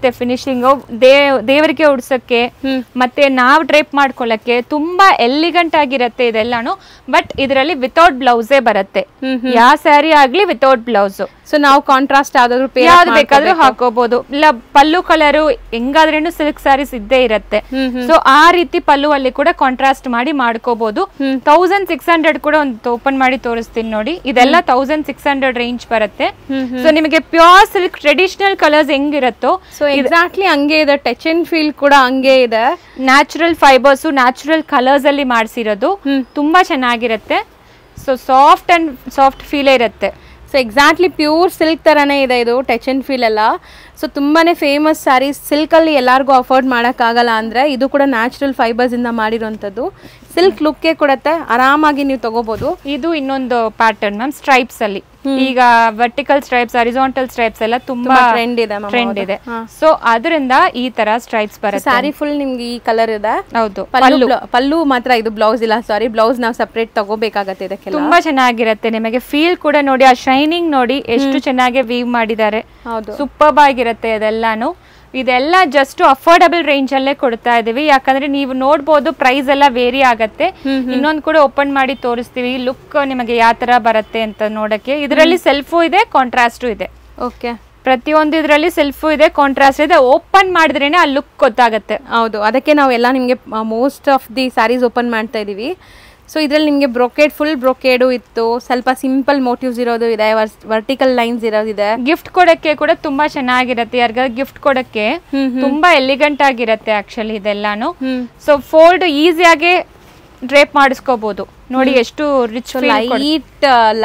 ಚೆನ್ನಾಗಿರುತ್ತೆ ಫಿನಿಶಿಂಗ್ ದೇವರಿಗೆ ಉಡ್ಸಕ್ಕೆ ಮತ್ತೆ ನಾವು ಡ್ರೇಪ್ ಮಾಡ್ಕೊಳ್ಳಕ್ಕೆ ತುಂಬಾ ಎಲಿಗಂಟ್ ಆಗಿರತ್ತೆ ಇದೆಲ್ಲಾನು ಬಟ್ ಇದರಲ್ಲಿ ವಿತೌಟ್ ಬ್ಲೌಸೇ ಬರುತ್ತೆ ಯಾವ ಸ್ಯಾರಿ ಆಗ್ಲಿ ವಿತೌಟ್ ಬ್ಲೌಸ್ ಸೊ ನಾವು ಕಾಂಟ್ರಾಸ್ಟ್ ಯಾವ್ದಾದ್ರು ಪೇ ಯಾವ್ದು ಬೇಕಾದ್ರೂ ಹಾಕೋಬಹುದು ಇಲ್ಲ ಪಲ್ಲು ಕಲರು ಹೆಂಗಾದ್ರೇನು ಸಿಲ್ಕ್ ಸ್ಯಾರೀಸ್ ಇದ್ದೇ ಇರತ್ತೆ ಸೊ ಆ ರೀತಿ ಪಲ್ಲು ಅಲ್ಲಿ ಕೂಡ ಕಾಂಟ್ರಾಸ್ಟ್ ಮಾಡಿ ಮಾಡ್ಕೋಬಹುದು ತೌಸಂಡ್ ಸಿಕ್ಸ್ ಹಂಡ್ರೆಡ್ ಕೂಡ ಒಂದು ಓಪನ್ ಮಾಡಿ ತೋರಿಸ್ತೀನಿ ನೋಡಿ ಇದೆಲ್ಲ ತೌಸಂಡ್ ಸಿಕ್ಸ್ ಹಂಡ್ರೆಡ್ ರೇಂಜ್ ಬರುತ್ತೆ ಸೊ ನಿಮಗೆ ಪ್ಯೂರ್ ಸಿಲ್ಕ್ ಟ್ರೆಡಿಷನಲ್ ಕಲರ್ಸ್ ಹೆಂಗಿರುತ್ತೋ ಸೊ ಎಕ್ಸಾಕ್ಟ್ಲಿ ಹಂಗೆ ಇದೆ ಟಚ್ ಅಂಡ್ ಫೀಲ್ ಕೂಡ ಹಂಗೆ ಇದೆ ನ್ಯಾಚುರಲ್ ಫೈಬರ್ಸ್ ನ್ಯಾಚುರಲ್ ಕಲರ್ಸ್ ಅಲ್ಲಿ ಮಾಡಿಸಿರೋದು ತುಂಬಾ ಚೆನ್ನಾಗಿರುತ್ತೆ ಸೊ ಸಾಫ್ಟ್ ಅಂಡ್ ಸಾಫ್ಟ್ ಫೀಲೇ ಇರುತ್ತೆ ಸೊ ಎಕ್ಸಾಕ್ಟ್ಲಿ ಪ್ಯೂರ್ ಸಿಲ್ಕ್ ಥರನೇ ಇದೆ ಇದು ಟಚ್ ಅಂಡ್ ಫೀಲ್ ಎಲ್ಲ ಸೊ ತುಂಬಾ ಫೇಮಸ್ ಸ್ಯಾರೀಸ್ ಸಿಲ್ಕಲ್ಲಿ ಎಲ್ಲರಿಗೂ ಅಫೋರ್ಡ್ ಮಾಡೋಕ್ಕಾಗಲ್ಲ ಅಂದರೆ ಇದು ಕೂಡ ನ್ಯಾಚುರಲ್ ಫೈಬರ್ಸಿಂದ ಮಾಡಿರೋಂಥದ್ದು ಸಿಲ್ಕ್ ಲುಕ್ಕೇ ಕೊಡುತ್ತೆ ಆರಾಮಾಗಿ ನೀವು ತಗೋಬೋದು ಇದು ಇನ್ನೊಂದು ಪ್ಯಾಟರ್ನ್ ಮ್ಯಾಮ್ ಸ್ಟ್ರೈಪ್ಸ್ ಅಲ್ಲಿ ಈಗ ವರ್ಟಿಕಲ್ ಸ್ಟ್ರೈಪ್ಸ್ ಅರಿಜಾಂಟಲ್ ಸ್ಟ್ರೈಪ್ಸ್ ಎಲ್ಲ ತುಂಬಾ ತುಂಬಾ trend ಇದೆ ma'am, ಟ್ರೆಂಡ್ ಹೌದು. ಇದೆ ಹಾ. ಸೊ ಅದರಿಂದ ಈ ತರ ಸ್ಟ್ರೈಪ್ಸ್ ಬರುತ್ತೆ ಸ್ಯಾರಿ ಫುಲ್ ನಿಮ್ಗೆ ಈ ಕಲರ್ ಇದೆ ಹೌದು ಪಲ್ಲು ಬ್ಲೌ- ಪಲ್ಲು ಮಾತ್ರ ಇದು ಬ್ಲೌಸ್ ಇಲ್ಲ ಸಾರಿ ಬ್ಲೌಸ್ ನಾವು ಸಪ್ರೇಟ್ ತಗೋಬೇಕಾಗತ್ತೆ ಇದಕ್ಕೆಲ್ಲ ತುಂಬಾ ಚೆನ್ನಾಗಿರುತ್ತೆ ನಿಮಗೆ ಫೀಲ್ ಕೂಡ ನೋಡಿ ಆ ಶೈನಿಂಗ್ ನೋಡಿ ಎಷ್ಟು ಚೆನ್ನಾಗಿ ವೀವ್ ಮಾಡಿದ್ದಾರೆ ಹೌದು ಸೂಪರ್ಬ್ ಆಗಿರುತ್ತೆ ಇದೆಲ್ಲಾನು ಇದೆಲ್ಲ ಜಸ್ಟ್ ಅಫೋರ್ಡಬಲ್ ರೇಂಜ್ ಅಲ್ಲೇ ಕೊಡ್ತಾ ಇದೀವಿ ಯಾಕಂದ್ರೆ ನೀವು ನೋಡ್ಬೋದು ಪ್ರೈಸ್ ಎಲ್ಲ ವೇರಿ ಆಗತ್ತೆ ಇನ್ನೊಂದು ಕೂಡ ಓಪನ್ ಮಾಡಿ ತೋರಿಸ್ತೀವಿ ಲುಕ್ ನಿಮಗೆ ಯಾವ ತರ ಬರುತ್ತೆ ಅಂತ ನೋಡಕ್ಕೆ ಇದರಲ್ಲಿ ಸೆಲ್ಫು ಇದೆ ಕಾಂಟ್ರಾಸ್ಟು ಇದೆ ಓಕೆ ಪ್ರತಿಯೊಂದು ಇದರಲ್ಲಿ ಸೆಲ್ಫು ಇದೆ ಕಾಂಟ್ರಾಸ್ಟ್ ಇದೆ ಓಪನ್ ಮಾಡಿದ್ರೇನೆ ಆ ಲುಕ್ ಗೊತ್ತಾಗತ್ತೆ ಹೌದು ಅದಕ್ಕೆ ನಾವೆಲ್ಲ ನಿಮಗೆ most of the saris open ಮಾಡ್ತಾ ಇದೀವಿ ಸೊ ಇದರಲ್ಲಿ ನಿಮಗೆ ಬ್ರೊಕೇಡ್ ಫುಲ್ ಬ್ರೊಕೇಡು ಇತ್ತು ಸ್ವಲ್ಪ ಸಿಂಪಲ್ ಮೋಟಿವ್ಸ್ ಇರೋದು ಇದೆ ವರ್ಟಿಕಲ್ ಲೈನ್ಸ್ ಇರೋದಿದೆ ಗಿಫ್ಟ್ ಕೊಡಕ್ಕೆ ಕೂಡ ತುಂಬಾ ಚೆನ್ನಾಗಿರುತ್ತೆ ಯಾರಿಗಾದ್ರು ಗಿಫ್ಟ್ ಕೊಡಕ್ಕೆ ತುಂಬಾ ಎಲಿಗೆಂಟ್ ಆಗಿರುತ್ತೆ ಆಕ್ಚುಲಿ ಇದೆಲ್ಲಾನು ಸೊ ಫೋಲ್ಡ್ ಈಸಿಯಾಗಿ ಡ್ರೇಪ್ ಮಾಡಿಸ್ಕೋಬಹುದು ನೋಡಿ ಎಷ್ಟು ರಿಚ್ ಲೈಟ್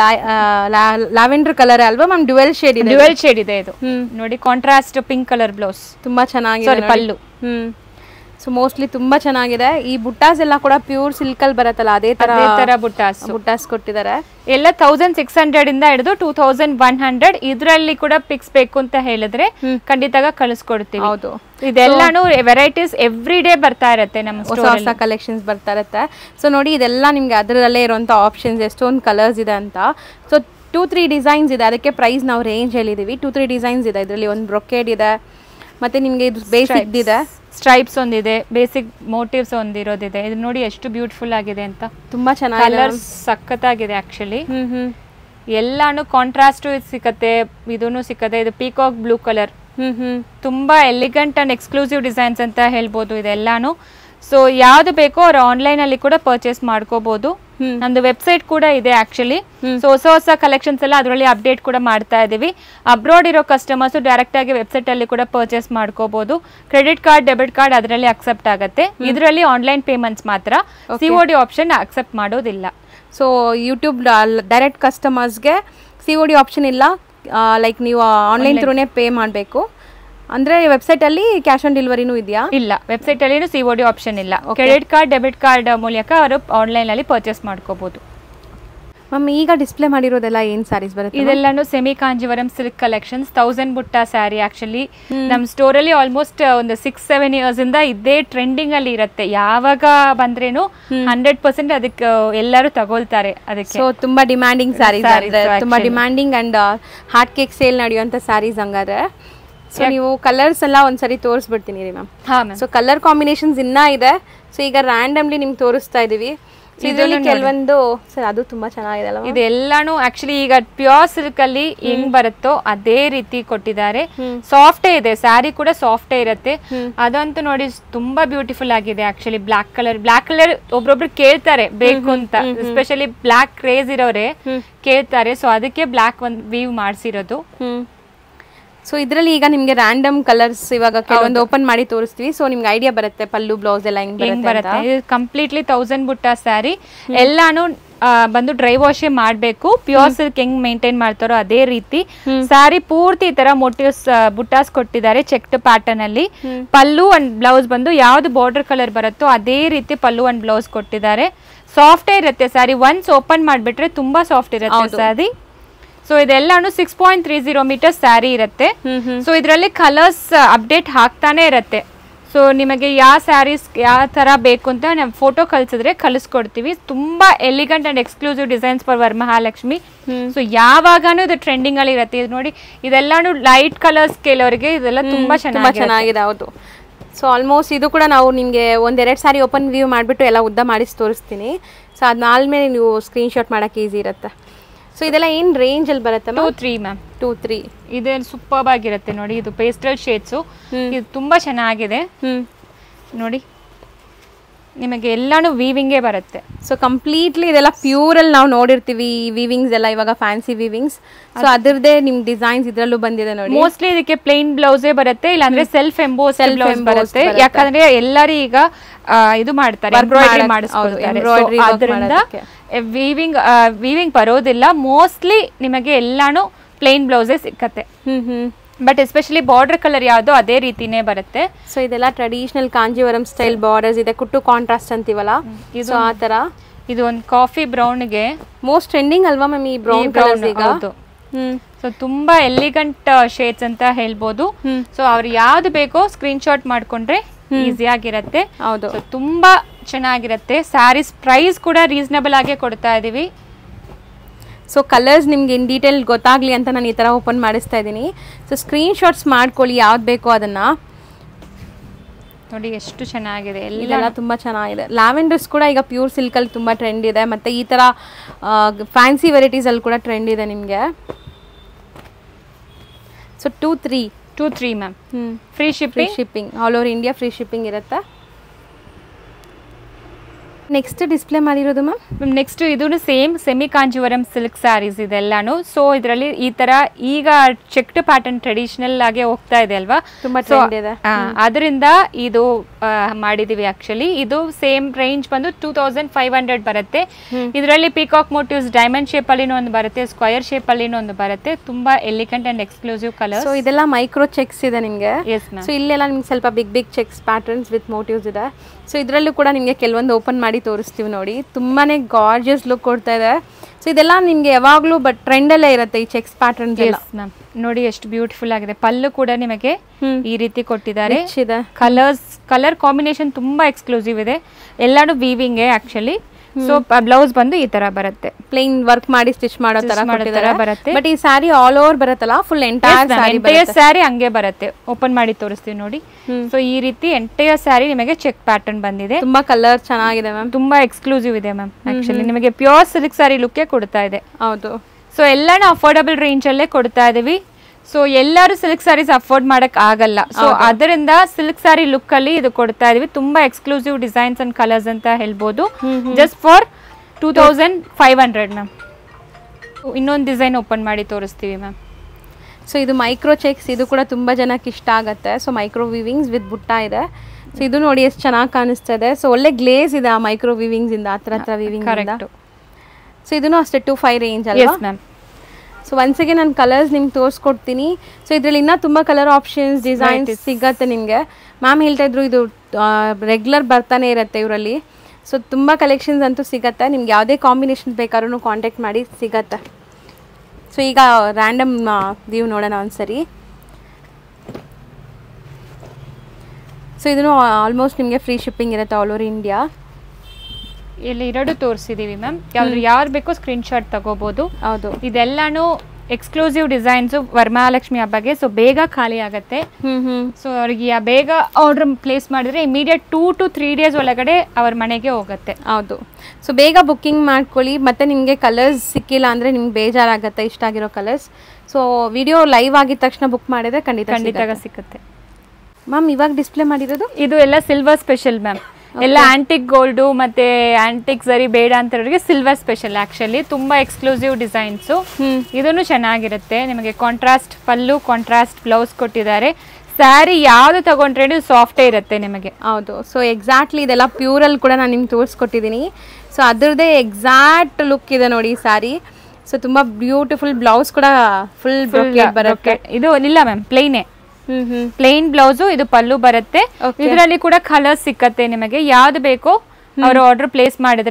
ಲ್ಯಾವೆಂಡರ್ ಕಲರ್ ಅಲ್ವಾ ಮ್ಯಾಮ್ ಡ್ಯುವೆಲ್ ಶೇಡ್ ಇದೆ ಡ್ಯುವೆಲ್ ಶೇಡ್ ಇದೆ ಇದು ನೋಡಿ ಕಾಂಟ್ರಾಸ್ಟ್ ಪಿಂಕ್ ಕಲರ್ ಬ್ಲೌಸ್ ತುಂಬಾ ಚೆನ್ನಾಗಿದೆ ಸಾರಿ ನೋಡಿ. ಪಲ್ಲು ಹ್ಮ್ ಸೊ ಮೋಸ್ಟ್ಲಿ ತುಂಬಾ ಚೆನ್ನಾಗಿದೆ ಈ ಬುಟ್ಟಾಸ್ ಎಲ್ಲ ಕೂಡ ಪ್ಯೂರ್ ಸಿಲ್ಕ್ ಅಲ್ಲಿ ಬರತ್ತಲ್ಲ ಅದೇ ತರ ಅದೇ ತರ ಬುಟ್ಟಾಸ್ ಬುಟ್ಟಾಸ್ ಕೊಟ್ಟಿದ್ದಾರೆ ಎಲ್ಲ ತೌಸಂಡ್ ಸಿಕ್ಸ್ ಹಂಡ್ರೆಡ್ ಇಂದ ಹಿಡಿದು ಟೂ ತೌಸಂಡ್ ಒನ್ ಹಂಡ್ರೆಡ್ ಇದ್ರಲ್ಲಿ ಕೂಡ ಪಿಕ್ಸ್ ಬೇಕು ಅಂತ ಹೇಳಿದ್ರೆ ಖಂಡಿತ ಕಳಿಸ್ಕೊಡ್ತೀವಿ ಹೌದು ಇದೆಲ್ಲಾನು ವೆರೈಟೀಸ್ ಎವ್ರಿ ಡೇ ಬರ್ತಾ ಇರತ್ತೆ ನಮ್ಮ ಹೊಸ ಸ್ಟೋರ್ ಹೊಸ ಕಲೆಕ್ಷನ್ಸ್ ಬರ್ತಾ ಇರುತ್ತೆ ಸೊ ನೋಡಿ ಇದೆಲ್ಲ ನಿಮ್ಗೆ ಅದರಲ್ಲೇ ಇರುವಂಥ ಆಪ್ಷನ್ಸ್ ಎಷ್ಟೊಂದು ಕಲರ್ಸ್ ಇದೆ ಅಂತ ಸೊ ಟೂ ತ್ರೀ ಡಿಸೈನ್ಸ್ ಇದೆ ಅದಕ್ಕೆ ಪ್ರೈಸ್ ನಾವು ರೇಂಜ್ ಹೇಳಿದ್ದೀವಿ ಟೂ ತ್ರೀ ಡಿಸೈನ್ಸ್ ಇದೆ ಇದರಲ್ಲಿ ಒಂದು ಬ್ರೊಕೇಡ್ ಇದೆ ಮತ್ತೆ ನಿಮಗೆ ಇದು ಬೇಸಿಕ್ ಇದೆ ಸ್ಟ್ರೈಪ್ಸ್ ಒಂದಿದೆ ಬೇಸಿಕ್ ಮೋಟಿವ್ಸ್ ಒಂದಿರೋದಿದೆ ಇದು ನೋಡಿ ಎಷ್ಟು ಬ್ಯೂಟಿಫುಲ್ ಆಗಿದೆ ಅಂತ ತುಂಬಾ ಚೆನ್ನಾಗಿದೆ ಕಲರ್ ಸಖತ್ತಾಗಿದೆ ಆಕ್ಚುಲಿ ಹ್ಮ್ ಹ್ಮ್ ಎಲ್ಲಾನು ಕಾಂಟ್ರಾಸ್ಟ್ ಸಿಕ್ಕತ್ತೆ ಇದೂ ಸಿಕ್ಕತ್ತೆ ಇದು ಪೀಕಾಕ್ ಬ್ಲೂ ಕಲರ್ ಹ್ಮ್ ಹ್ಮ್ ತುಂಬಾ ಎಲಿಗೆಂಟ್ ಅಂಡ್ ಎಕ್ಸ್ಕ್ಲೂಸಿವ್ ಡಿಸೈನ್ಸ್ ಅಂತ ಹೇಳ್ಬೋದು ಇದೆಲ್ಲಾನು ಸೊ ಯಾವ್ದು ಬೇಕೋ ಅವ್ರು ಆನ್ಲೈನ್ ಅಲ್ಲಿ ಕೂಡ ಪರ್ಚೇಸ್ ಮಾಡ್ಕೋಬಹುದು ನಮ್ದು ವೆಬ್ಸೈಟ್ ಕೂಡ ಇದೆ ಆಕ್ಚುಲಿ ಸೊ ಹೊಸ ಹೊಸ ಕಲೆಕ್ಷನ್ಸ್ ಎಲ್ಲ ಅದರಲ್ಲಿ ಅಪ್ಡೇಟ್ ಕೂಡ ಮಾಡ್ತಾ ಇದೀವಿ ಅಬ್ರಾಡ್ ಇರೋ ಕಸ್ಟಮರ್ಸ್ ಡೈರೆಕ್ಟ್ ಆಗಿ ವೆಬ್ಸೈಟ್ ಅಲ್ಲಿ ಕೂಡ ಪರ್ಚೇಸ್ ಮಾಡ್ಕೋಬಹುದು ಕ್ರೆಡಿಟ್ ಕಾರ್ಡ್ ಡೆಬಿಟ್ ಕಾರ್ಡ್ ಅದರಲ್ಲಿ ಅಕ್ಸೆಪ್ಟ್ ಆಗುತ್ತೆ ಇದರಲ್ಲಿ ಆನ್ಲೈನ್ ಪೇಮೆಂಟ್ಸ್ ಮಾತ್ರ ಸಿಒಡಿ ಆಪ್ಷನ್ ಅಕ್ಸೆಪ್ಟ್ ಮಾಡೋದಿಲ್ಲ ಸೊ ಯೂಟ್ಯೂಬ್ ಡೈರೆಕ್ಟ್ ಕಸ್ಟಮರ್ಸ್ಗೆ ಸಿ ಒ ಡಿ ಆಪ್ಷನ್ ಇಲ್ಲ ಲೈಕ್ ನೀವು ಆನ್ಲೈನ್ ಥ್ರೂನೇ ಪೇ ಮಾಡಬೇಕು ಅಂದರೆ ವೆಬ್ಸೈಟಲ್ಲಿ ಕ್ಯಾಶ್ ಆನ್ ಡೆಲಿವರಿನೂ ಇದೆಯಾ ಇಲ್ಲ ವೆಬ್ಸೈಟ್ ಅಲ್ಲಿ ಸಿಒಡಿ ಆಪ್ಷನ್ ಇಲ್ಲ ಕ್ರೆಡಿಟ್ ಕಾರ್ಡ್ ಡೆಬಿಟ್ ಕಾರ್ಡ್ ಮೂಲಕ ಅವರು ಆನ್ಲೈನ್ ಅಲ್ಲಿ ಪರ್ಚೇಸ್ ಮಾಡ್ಕೋಬಹುದು ಮ್ಯಾಮ್ ಈಗ ಡಿಸ್ಪ್ಲೇ ಮಾಡಿರೋದೆಲ್ಲ ಏನು ಸ್ಯಾರೀಸ್ ಬರುತ್ತೆ ಇದೆಲ್ಲಾನು semi Kanjivaram silk collections thousand butta sari actually ನಮ್ಮ ಸ್ಟೋರ್ ಅಲ್ಲಿ ಆಲ್ಮೋಸ್ಟ್ ಒಂದು ಸಿಕ್ಸ್ ಸೆವೆನ್ ಇಯರ್ಸ್ ಇಂದ ಇದೇ ಟ್ರೆಂಡಿಂಗ್ ಅಲ್ಲಿ ಇರುತ್ತೆ ಯಾವಾಗ ಬಂದ್ರೇನು ಹಂಡ್ರೆಡ್ ಪರ್ಸೆಂಟ್ ಅದಕ್ಕೆ ಎಲ್ಲರೂ ತಗೊಳ್ತಾರೆ ಅದಕ್ಕೆ ಸೊ ತುಂಬಾ ಡಿಮ್ಯಾಂಡಿಂಗ್ ಸ್ಯಾರೀಸ್ Sarees ಅಂದ್ರೆ ತುಂಬಾ actually. Demanding and hot cake sale ನಡೆಯುವಂಥ ಸ್ಯಾರೀಸ್ ಹಂಗಾದ್ರೆ ಸೊ ನೀವು ಕಲರ್ಸ್ ಎಲ್ಲ ಒಂದ್ಸರಿ ತೋರಿಸ್ಬಿಡ್ತೀನಿ ರೀ ಮ್ಯಾಮ್ ಹಾ ಮ್ಯಾಮ್ ಸೊ ಕಲರ್ ಕಾಂಬಿನೇಷನ್ಸ್ ಇನ್ನ ಇದೆ ಸೊ ಈಗ ರ್ಯಾಂಡಮ್ಲಿ ನಿಮ್ಗೆ ತೋರಿಸ್ತಾ ಇದೀವಿ ಇದರಲ್ಲಿ ಕೆಲವೊಂದು ಸರ್ ಅದು ತುಂಬಾ ಚೆನ್ನಾಗಿದೆ ಅಲ್ಲ ಇದೆಲ್ಲಾನು ಆಕ್ಚುಲಿ ಈಗ ಪ್ಯೂರ್ ಸಿಲ್ಕ್ ಅಲ್ಲಿ ಹೆಂಗ್ ಬರುತ್ತೋ ಅದೇ ರೀತಿ ಕೊಟ್ಟಿದ್ದಾರೆ ಸಾಫ್ಟೇ ಇದೆ ಸ್ಯಾರಿ ಕೂಡ ಸಾಫ್ಟೇ ಇರುತ್ತೆ ಅದಂತೂ ನೋಡಿ ತುಂಬಾ ಬ್ಯೂಟಿಫುಲ್ ಆಗಿದೆ actually black colour black colour ಒಬ್ರೊಬ್ರು ಕೇಳ್ತಾರೆ ಬೇಕು ಅಂತ ಎಸ್ಪೆಷಲಿ ಬ್ಲಾಕ್ ಕ್ರೇಜ್ ಇರೋರೆ ಕೇಳ್ತಾರೆ ಸೊ ಅದಕ್ಕೆ ಬ್ಲಾಕ್ ಒಂದ್ ವೀವ್ ಮಾಡಿಸಿರೋದು ಹ್ಮ್ ಸೊ ಇದರಲ್ಲಿ ಈಗ ನಿಮ್ಗೆ ರ್ಯಾಂಡಮ್ ಕಲರ್ಸ್ ಇವಾಗ ಕೆಲವೊಂದು ಓಪನ್ ಮಾಡಿ ತೋರಿಸ್ತೀವಿ ಸೊ ನಿಮ್ಗೆ ಐಡಿಯಾ ಬರುತ್ತೆ ಪಲ್ಲು ಬ್ಲೌಸ್ ಎಲ್ಲ ಹೆಂಗ್ ಹೆಂಗ್ ಬರುತ್ತೆ ಬರುತ್ತೆ ಇದು ಕಂಪ್ಲೀಟ್ಲಿ ತೌಸಂಡ್ ಬುಟ್ಟ ಸ್ಯಾರಿ ಎಲ್ಲಾನು ಆ, ಬಂದು ಡ್ರೈ ವಾಶೇ ಮಾಡ್ಬೇಕು ಪ್ಯೂರ್ ಸಿಲ್ಕ್ ಹೆಂಗ್ ಮೇಂಟೈನ್ ಮಾಡ್ತಾರೋ ಅದೇ ರೀತಿ ಸ್ಯಾರಿ ಪೂರ್ತಿ ಈ ತರ ಮೋಟಿವ್ಸ್ ಬುಟ್ಟಾಸ್ ಕೊಟ್ಟಿದ್ದಾರೆ ಚೆಕ್ಡ್ ಪ್ಯಾಟರ್ನ್ ಅಲ್ಲಿ ಪಲ್ಲು ಅಂಡ್ ಬ್ಲೌಸ್ ಬಂದು ಯಾವ್ದು ಬಾರ್ಡರ್ ಕಲರ್ ಬರುತ್ತೋ ಅದೇ ರೀತಿ ಪಲ್ಲು ಅಂಡ್ ಬ್ಲೌಸ್ ಕೊಟ್ಟಿದ್ದಾರೆ ಸಾಫ್ಟೇ ಇರುತ್ತೆ ಸ್ಯಾರಿ ಒನ್ಸ್ ಓಪನ್ ಮಾಡ್ಬಿಟ್ರೆ ತುಂಬಾ ಸಾಫ್ಟ್ ಇರುತ್ತೆ ಸ್ಯಾರಿ ಸೊ ಇದೆಲ್ಲಾನು six point three zero metre sari ಇರುತ್ತೆ ಸೊ ಇದರಲ್ಲಿ ಕಲರ್ಸ್ ಅಪ್ಡೇಟ್ ಹಾಕ್ತಾನೆ ಇರುತ್ತೆ ಸೊ ನಿಮಗೆ ಯಾವ ಸ್ಯಾರೀಸ್ ಯಾವ ಥರ ಬೇಕು ಅಂತ ನಾವು ಫೋಟೋ ಕಳಿಸಿದ್ರೆ ಕಳಿಸ್ಕೊಡ್ತೀವಿ ತುಂಬಾ elegant and exclusive designs for Varamahalakshmi so ಯಾವಾಗಾನು ಇದು ಟ್ರೆಂಡಿಂಗ್ ಅಲ್ಲಿ ಇರುತ್ತೆ ಇದು ನೋಡಿ ಇದೆಲ್ಲಾನು ಲೈಟ್ ಕಲರ್ಸ್ ಕೆಲವರಿಗೆ ಇದೆಲ್ಲ ತುಂಬಾ ತುಂಬಾ ಚೆನ್ನಾಗಿ ಚೆನ್ನಾಗಿದೆ ಹೌದು ಸೊ ಆಲ್ಮೋಸ್ಟ್ ಇದು ಕೂಡ ನಾವು ನಿಮಗೆ ಒಂದೆರಡು ಸಾರಿ ಓಪನ್ ವ್ಯೂ ಮಾಡಿಬಿಟ್ಟು ಎಲ್ಲ ಉದ್ದ ಮಾಡಿಸಿ ತೋರಿಸ್ತೀನಿ ಸೊ ಅದಾದ್ಮೇಲೆ ನೀವು ಸ್ಕ್ರೀನ್ಶಾಟ್ ಮಾಡೋಕ್ಕೆ ಈಸಿ ಇರುತ್ತೆ ಸೊ ಇದೆಲ್ಲ ಏನು ರೇಂಜಲ್ಲಿ ಬರುತ್ತೆ two three ma'am two three ಇದು ಸೂಪರ್ ಆಗಿರುತ್ತೆ ನೋಡಿ ಇದು ಪೇಸ್ಟಲ್ ಶೇಡ್ಸು ಇದು ತುಂಬಾ ಚೆನ್ನಾಗಿದೆ ಹ್ಞೂ ನೋಡಿ ನಿಮಗೆ ಎಲ್ಲಾನು ವೀವಿಂಗೇ ಬರುತ್ತೆ ಸೊ ಕಂಪ್ಲೀಟ್ಲಿ ಇದೆಲ್ಲ ಪ್ಯೂರಲ್ಲಿ ನಾವು ನೋಡಿರ್ತೀವಿ ವಿವಿಂಗ್ಸ್ ಎಲ್ಲ ಇವಾಗ ಫ್ಯಾನ್ಸಿ ವಿವಿಂಗ್ಸ್ ಸೊ ಅದ್ರದ್ದೇ ನಿಮ್ ಡಿಸೈನ್ಸ್ ಇದ್ರಲ್ಲೂ ಬಂದಿದೆ ನೋಡಿ ಮೋಸ್ಟ್ಲಿ ಇದಕ್ಕೆ ಪ್ಲೈನ್ ಬ್ಲೌಸೇ ಬರುತ್ತೆ ಇಲ್ಲಾಂದ್ರೆ self emboss Self blouse embossed ಬರುತ್ತೆ ಬರುತ್ತೆ. ಯಾಕಂದ್ರೆ ಎಲ್ಲರೂ ಈಗ ಆ, ಇದು ಮಾಡ್ತಾರೆ Work ಎಂಬ್ರಾಯ್ಡ್ರಿ ಮಾಡಕ್- ಮಾಡಿಸ್ಕೊಳ್ತಾರೆ ಹೌದು, embroidery work ಅದರಿಂದ ಮಾಡೋದಕ್ಕೆ. ವೀವಿಂಗ್ ವೀವಿಂಗ್ ಬರೋದಿಲ್ಲ ಮೋಸ್ಟ್ಲಿ ನಿಮಗೆ ಎಲ್ಲಾನು ಪ್ಲೈನ್ ಬ್ಲೌಸೇ ಸಿಕ್ಕತ್ತೆ ಹ್ಮ್ ಹ್ಮ್ ಬಟ್ ಎಸ್ಪೆಷಲಿ ಬಾರ್ಡರ್ ಕಲರ್ ಯಾವ್ದೋ ಅದೇ ರೀತಿನೇ ಬರುತ್ತೆ ಸೊ ಇದೆಲ್ಲ ಟ್ರೆಡಿಷನಲ್ ಕಾಂಜೀವರಂ ಸ್ಟೈಲ್ ಬಾರ್ಡರ್ಸ್ ಇದೆ ಕುಟ್ಟು ಕಾಂಟ್ರಾಸ್ಟ್ ಅಂತೀವಲ್ಲ ಇದು- ಸೊ ಆ ತರ ಇದು ಒಂದು ಕಾಫಿ ಬ್ರೌನ್ಗೆ ಮೋಸ್ಟ್ ಟ್ರೆಂಡಿಂಗ್ ಅಲ್ವಾ ಮ್ಯಾಮ್ ಈ ಬ್ರೌನ್ brown, ಕಲರ್ಸ್ ಈಗ ಹೌದು. ಹ್ಮ್ ಸೊ ತುಂಬಾ ಎಲಿಗಂಟ್ ಶೇಡ್ಸ್ ಅಂತ ಹೇಳ್ಬೋದು ಹ್ಮ್. ಸೊ ಅವ್ರು ಯಾವ್ದು ಬೇಕೋ ಸ್ಕ್ರೀನ್ ಶಾಟ್ ಮಾಡ್ಕೊಂಡ್ರೆ ಈಸಿ ಆಗಿರತ್ತೆ ಹೌದು ಸೊ ತುಂಬಾ ಚೆನ್ನಾಗಿರುತ್ತೆ ಸ್ಯಾರೀಸ್ ಪ್ರೈಸ್ ಕೂಡ ರೀಸನಬಲ್ ಆಗೇ ಕೊಡ್ತಾ ಇದೀವಿ ಸೊ ಕಲರ್ಸ್ ನಿಮ್ಗೆ ಇನ್ ಡೀಟೇಲ್ ಗೊತ್ತಾಗ್ಲಿ ಅಂತ ನಾನು ಈ ತರ ಓಪನ್ ಮಾಡಿಸ್ತಾ ಇದ್ದೀನಿ ಸೊ ಸ್ಕ್ರೀನ್ ಶಾಟ್ಸ್ ಮಾಡ್ಕೊಳ್ಳಿ ಯಾವ್ದು ಬೇಕೋ ಅದನ್ನ ನೋಡಿ ಎಷ್ಟು ಚೆನ್ನಾಗಿದೆ ಎಲ್ಲ ಇಲ್ಲೆಲ್ಲ ತುಂಬಾ ಚೆನ್ನಾಗಿದೆ ಲ್ಯಾವೆಂಡರ್ಸ್ ಕೂಡ ಈಗ ಪ್ಯೂರ್ ಸಿಲ್ಕ್ ಅಲ್ಲಿ ತುಂಬಾ ಟ್ರೆಂಡ್ ಇದೆ ಮತ್ತೆ ಈ ತರ ಫ್ಯಾನ್ಸಿ ವೆರೈಟೀಸ್ ಅಲ್ಲಿ ಕೂಡ ಟ್ರೆಂಡ್ ಇದೆ ನಿಮ್ಗೆ so two three two three ma'am ಹ್ಮ್ free free shipping shipping all over India free shipping ಇರುತ್ತೆ ನೆಕ್ಸ್ಟ್ ಡಿಸ್ಪ್ಲೇ ಮಾಡಿರೋದು ಮ್ಯಾಮ್ ನೆಕ್ಸ್ಟ್ ಇದೂ same semi Kanjivaram silk saris ಇದೆಲ್ಲಾನು ಸೊ ಇದರಲ್ಲಿ ಈ ತರ ಈಗ ಚೆಕ್ಡ್ ಪ್ಯಾಟರ್ನ್ ಟ್ರೆಡಿಷನಲ್ ಆಗಿ ಹೋಗ್ತಾ ಇದೆ ಅಲ್ವಾ ತುಂಬಾ So, ಟ್ರೆಂಡ್ ಇದೆ ಆ, ಅದರಿಂದ ಇದು ಆ, ಮಾಡಿದೀವಿ ಆಕ್ಚುಲಿ ಇದು ಸೇಮ್ ರೇಂಜ್ ಬಂದು ಟೂ ತೌಸಂಡ್ ಫೈವ್ ಹಂಡ್ರೆಡ್ ಬರುತ್ತೆ ಇದರಲ್ಲಿ ಪಿಕಾಕ್ ಮೋಟಿವ್ಸ್ ಡೈಮಂಡ್ ಶೇಪ್ ಅಲ್ಲಿನೂ ಒಂದು ಬರುತ್ತೆ ಸ್ಕ್ವಯರ್ ಶೇಪ್ ಅಲ್ಲಿನೂ ಒಂದು ಬರುತ್ತೆ ತುಂಬಾ elegant and exclusive colour so ಇದೆಲ್ಲ ಮೈಕ್ರೋ ಚೆಕ್ಸ್ ಇದೆ ನಿಮಗೆ ಎಸ್ ಮ್ಯಾಮ್ ಸೊ ಇಲ್ಲೆಲ್ಲ ನಿಮ್ಗೆ ಸ್ವಲ್ಪ big big checks patterns with motifs ಇದೆ ಸೊ ಇದರಲ್ಲೂ ಕೂಡ ನಿಮಗೆ ಕೆಲವೊಂದು ಓಪನ್ ಮಾಡಿ ತೋರಿಸ್ತೀವಿ ನೋಡಿ ತುಂಬಾನೇ ಗಾರ್ಜಿಯಸ್ ಲುಕ್ ಕೊಡ್ತಾ ಇದೆ ಸೊ ಇದೆಲ್ಲ ನಿಮಗೆ ಯಾವಾಗಲೂ ಬಟ್ ಟ್ರೆಂಡಲ್ಲೇ ಇರುತ್ತೆ ಈ ಚೆಕ್ಸ್ ಪ್ಯಾಟರ್ನ್ಸ್ ಎಲ್ಲ ಎಸ್ ಮ್ಯಾಮ್ ನೋಡಿ ಎಷ್ಟು ಬ್ಯೂಟಿಫುಲ್ ಆಗಿದೆ ಪಲ್ಲು ಕೂಡ ನಿಮಗೆ ಹ್ಮ್. ಈ ರೀತಿ ಕೊಟ್ಟಿದ್ದಾರೆ ರಿಚ್ ಇದೆ ಕಲರ್ಸ್ ಕಲರ್ ಕಾಂಬಿನೇಷನ್ ತುಂಬಾ ಎಕ್ಸ್ಕ್ಲೂಸಿವ್ ಇದೆ ಎಲ್ಲಾನು ವೀವಿಂಗ್ ಆಕ್ಚುಲಿ ಸೊ ಬ್ಲೌಸ್ ಬಂದು ಈ ತರ ಬರುತ್ತೆ ಪ್ಲೇನ್ ವರ್ಕ್ ಮಾಡಿ ಸ್ಟಿಚ್ ಮಾಡೋ ತರ Stitch ಮಾಡೋ ತರ ಬರುತ್ತೆ. ಬಟ್ ಈ ಸ್ಯಾರಿ ಆಲ್ ಓವರ್ ಬರುತ್ತಲ್ಲ full entire sari entire sari ಹಂಗೆ ಬರುತ್ತೆ ಓಪನ್ ಮಾಡಿ ತೋರಿಸ್ತೀವಿ ನೋಡಿ ಸೊ ಈ ರೀತಿ ಎಂಟೈರ್ ಸ್ಯಾರಿ ನಿಮಗೆ ಚೆಕ್ ಪ್ಯಾಟರ್ನ್ ಬಂದಿದೆ ತುಂಬಾ ಕಲರ್ ಚೆನ್ನಾಗಿದೆ ಮ್ಯಾಮ್ ತುಂಬಾ ಎಕ್ಸ್ಕ್ಲೂಸಿವ್ ಇದೆ ಮ್ಯಾಮ್ ಆಕ್ಚುಲಿ ನಿಮಗೆ ಪ್ಯೂರ್ ಸಿಲ್ಕ್ ಸ್ಯಾರಿ ಲುಕ್ಕೆ ಕೊಡ್ತಾ ಇದೆ ಹೌದು ಸೊ ಎಲ್ಲಾನು ಅಫೋರ್ಡಬಲ್ ರೇಂಜ್ ಅಲ್ಲೇ ಕೊಡ್ತಾ ಇದೀವಿ ಸೊ ಎಲ್ಲರೂ ಸಿಲ್ಕ್ ಸ್ಯಾರೀಸ್ ಅಫೋರ್ಡ್ ಮಾಡಕ್ ಆಗಲ್ಲ ಸೊ ಅದರಿಂದ ಸಿಲ್ಕ್ ಸ್ಯಾರಿ ಲುಕ್ ಅಲ್ಲಿ ಇದು ಕೊಡ್ತಾ ಇದೀವಿ ತುಂಬಾ ಎಕ್ಸ್ಕ್ಲೂಸಿವ್ ಡಿಸೈನ್ಸ್ ಅಂಡ್ ಕಲರ್ಸ್ ಅಂತ ಹೇಳ್ಬೋದು just for two thousand five hundred ma'am ಇನ್ನೊಂದು ಡಿಸೈನ್ ಓಪನ್ ಮಾಡಿ ತೋರಿಸ್ತೀವಿ ಮ್ಯಾಮ್ ಸೊ ಇದು ಮೈಕ್ರೋ ಚೆಕ್ಸ್ ಇದು ಕೂಡ ತುಂಬಾ ಜನಕ್ಕೆ ಇಷ್ಟ ಆಗುತ್ತೆ ಸೊ ಮೈಕ್ರೋ ವಿವಿಂಗ್ಸ್ ವಿತ್ ಬುಟ್ಟ ಇದೆ ಸೊ ಇದು ನೋಡಿ ಎಷ್ಟು ಚೆನ್ನಾಗಿ ಕಾಣಿಸ್ತಾ ಇದೆ ಸೊ ಒಳ್ಳೆ ಗ್ಲೇಸ್ ಇದೆ ಆ ಮೈಕ್ರೋ ವಿವಿಂಗ್ಸ್ ಇಂದ ಹತ್ರ ಹತ್ರ ವಿವಿಂಗ್ ಕರೆಕ್ಟ್ ಸೊ ಇದನ್ನು ಅಷ್ಟೇ ಟು ಫೈವ್ ರೇಂಜ್ ಅಲ್ವಾ ಎಸ್ ಮ್ಯಾಮ್ ಸೊ ಒನ್ಸಿಗೆ ನಾನು ಕಲರ್ಸ್ ನಿಮ್ಗೆ ತೋರಿಸ್ಕೊಡ್ತೀನಿ ಸೊ ಇದರಲ್ಲಿ ಇನ್ನೂ ತುಂಬ ಕಲರ್ ಆಪ್ಷನ್ಸ್ ಡಿಸೈನ್ಸ್ ಸಿಗತ್ತೆ ನಿಮಗೆ ಮ್ಯಾಮ್ ಹೇಳ್ತಾ ಇದ್ರು ಇದು ರೆಗ್ಯುಲರ್ ಬರ್ತಾನೆ ಇರುತ್ತೆ ಇವರಲ್ಲಿ ಸೊ ತುಂಬ ಕಲೆಕ್ಷನ್ಸ್ ಅಂತೂ ಸಿಗತ್ತೆ ನಿಮ್ಗೆ ಯಾವುದೇ ಕಾಂಬಿನೇಷನ್ ಬೇಕಾದ್ರೂ ಕಾಂಟ್ಯಾಕ್ಟ್ ಮಾಡಿ ಸಿಗತ್ತೆ ಸೊ ಈಗ ರ್ಯಾಂಡಮ್ ವ್ಯೂ ನೋಡೋಣ ಒಂದ್ಸರಿ ಸೊ ಇದನ್ನು ಆಲ್ಮೋಸ್ಟ್ ನಿಮಗೆ ಫ್ರೀ ಶಿಪ್ಪಿಂಗ್ ಇರುತ್ತೆ ಆಲ್ ಓವರ್ ಇಂಡಿಯಾ ಇಲ್ಲಿ ಎರಡು ತೋರಿಸಿದೀವಿ ಮ್ಯಾಮ್ ಯಾವ್ದು ಯಾರು ಬೇಕೋ ಸ್ಕ್ರೀನ್ ಶಾಟ್ ತಗೋಬಹುದು ಹೌದು ಇದೆಲ್ಲಾನು ಎಕ್ಸ್ಕ್ಲೂಸಿವ್ ಡಿಸೈನ್ಸು ವರಮಹಾಲಕ್ಷ್ಮಿ ಹಬ್ಬಗೆ ಸೊ ಬೇಗ ಖಾಲಿ ಆಗುತ್ತೆ ಹ್ಞೂ ಹ್ಞೂ ಸೊ ಅವ್ರಿಗೆ ಯಾ- ಬೇಗ ಆರ್ಡರ್ ಪ್ಲೇಸ್ ಮಾಡಿದ್ರೆ immediate two to three days ಒಳಗಡೆ ಅವ್ರ ಮನೆಗೆ ಹೋಗುತ್ತೆ ಹೌದು ಸೊ ಬೇಗ ಬುಕ್ಕಿಂಗ್ ಮಾಡ್ಕೊಳ್ಳಿ ಮತ್ತೆ ನಿಮಗೆ ಕಲರ್ಸ್ ಸಿಕ್ಕಿಲ್ಲ ಅಂದರೆ ನಿಮ್ಗೆ ಬೇಜಾರಾಗತ್ತೆ ಇಷ್ಟ ಆಗಿರೋ ಕಲರ್ಸ್ ಸೊ ವಿಡಿಯೋ ಲೈವ್ ಆಗಿದ ತಕ್ಷಣ ಬುಕ್ ಮಾಡಿದ್ರೆ ಖಂಡಿತ ಖಂಡಿತ ಸಿಗುತ್ತೆ ಮ್ಯಾಮ್ ಇವಾಗ ಡಿಸ್ಪ್ಲೇ ಮಾಡಿರೋದು ಇದು ಎಲ್ಲ ಸಿಲ್ವರ್ ಸ್ಪೆಷಲ್ ಮ್ಯಾಮ್ ಎಲ್ಲ ಆಂಟಿಕ್ ಗೋಲ್ಡು ಮತ್ತೆ ಆಂಟಿಕ್ ಸರಿ ಬೇಡ ಅಂತವ್ರಿಗೆ ಸಿಲ್ವರ್ ಸ್ಪೆಷಲ್ ಆಕ್ಚುಲಿ ತುಂಬಾ ಎಕ್ಸ್ಕ್ಲೂಸಿವ್ ಡಿಸೈನ್ಸು ಹ್ಮ್ ಇದನ್ನು ಚೆನ್ನಾಗಿರುತ್ತೆ ನಿಮಗೆ ಕಾಂಟ್ರಾಸ್ಟ್ ಪಲ್ಲು ಕಾಂಟ್ರಾಸ್ಟ್ ಬ್ಲೌಸ್ ಕೊಟ್ಟಿದ್ದಾರೆ ಸ್ಯಾರಿ ಯಾವ್ದು ತಗೊಂಡ್ರೆ ಸಾಫ್ಟೇ ಇರುತ್ತೆ ನಿಮಗೆ ಹೌದು ಸೊ ಎಕ್ಸಾಕ್ಟ್ಲಿ ಇದೆಲ್ಲ ಪ್ಯೂರಲ್ಲಿ ಕೂಡ ನಾನು ನಿಮ್ಗೆ ತೋರಿಸ್ಕೊಟ್ಟಿದ್ದೀನಿ ಸೊ ಅದರದ್ದೇ ಎಕ್ಸಾಕ್ಟ್ ಲುಕ್ ಇದೆ ನೋಡಿ ಈ ಸಾರಿ ಸೊ ತುಂಬ ಬ್ಯೂಟಿಫುಲ್ ಬ್ಲೌಸ್ ಕೂಡ ಫುಲ್ ಬರುತ್ತೆ ಇದು ಇಲ್ಲ ಮ್ಯಾಮ್ ಪ್ಲೈನೇ ಹ್ಞೂ ಹ್ಞೂ ಪ್ಲೇನ್ ಬ್ಲೌಸು ಇದು ಪಲ್ಲು ಬರುತ್ತೆ Okay. ಇದರಲ್ಲಿ ಕೂಡ ಕಲರ್ಸ್ ಸಿಕ್ಕತ್ತೆ ನಿಮಗೆ ಯಾವ್ದು ಬೇಕೋ ಅವರು ಆರ್ಡರ್ ಪ್ಲೇಸ್ ಮಾಡಿದ್ರೆ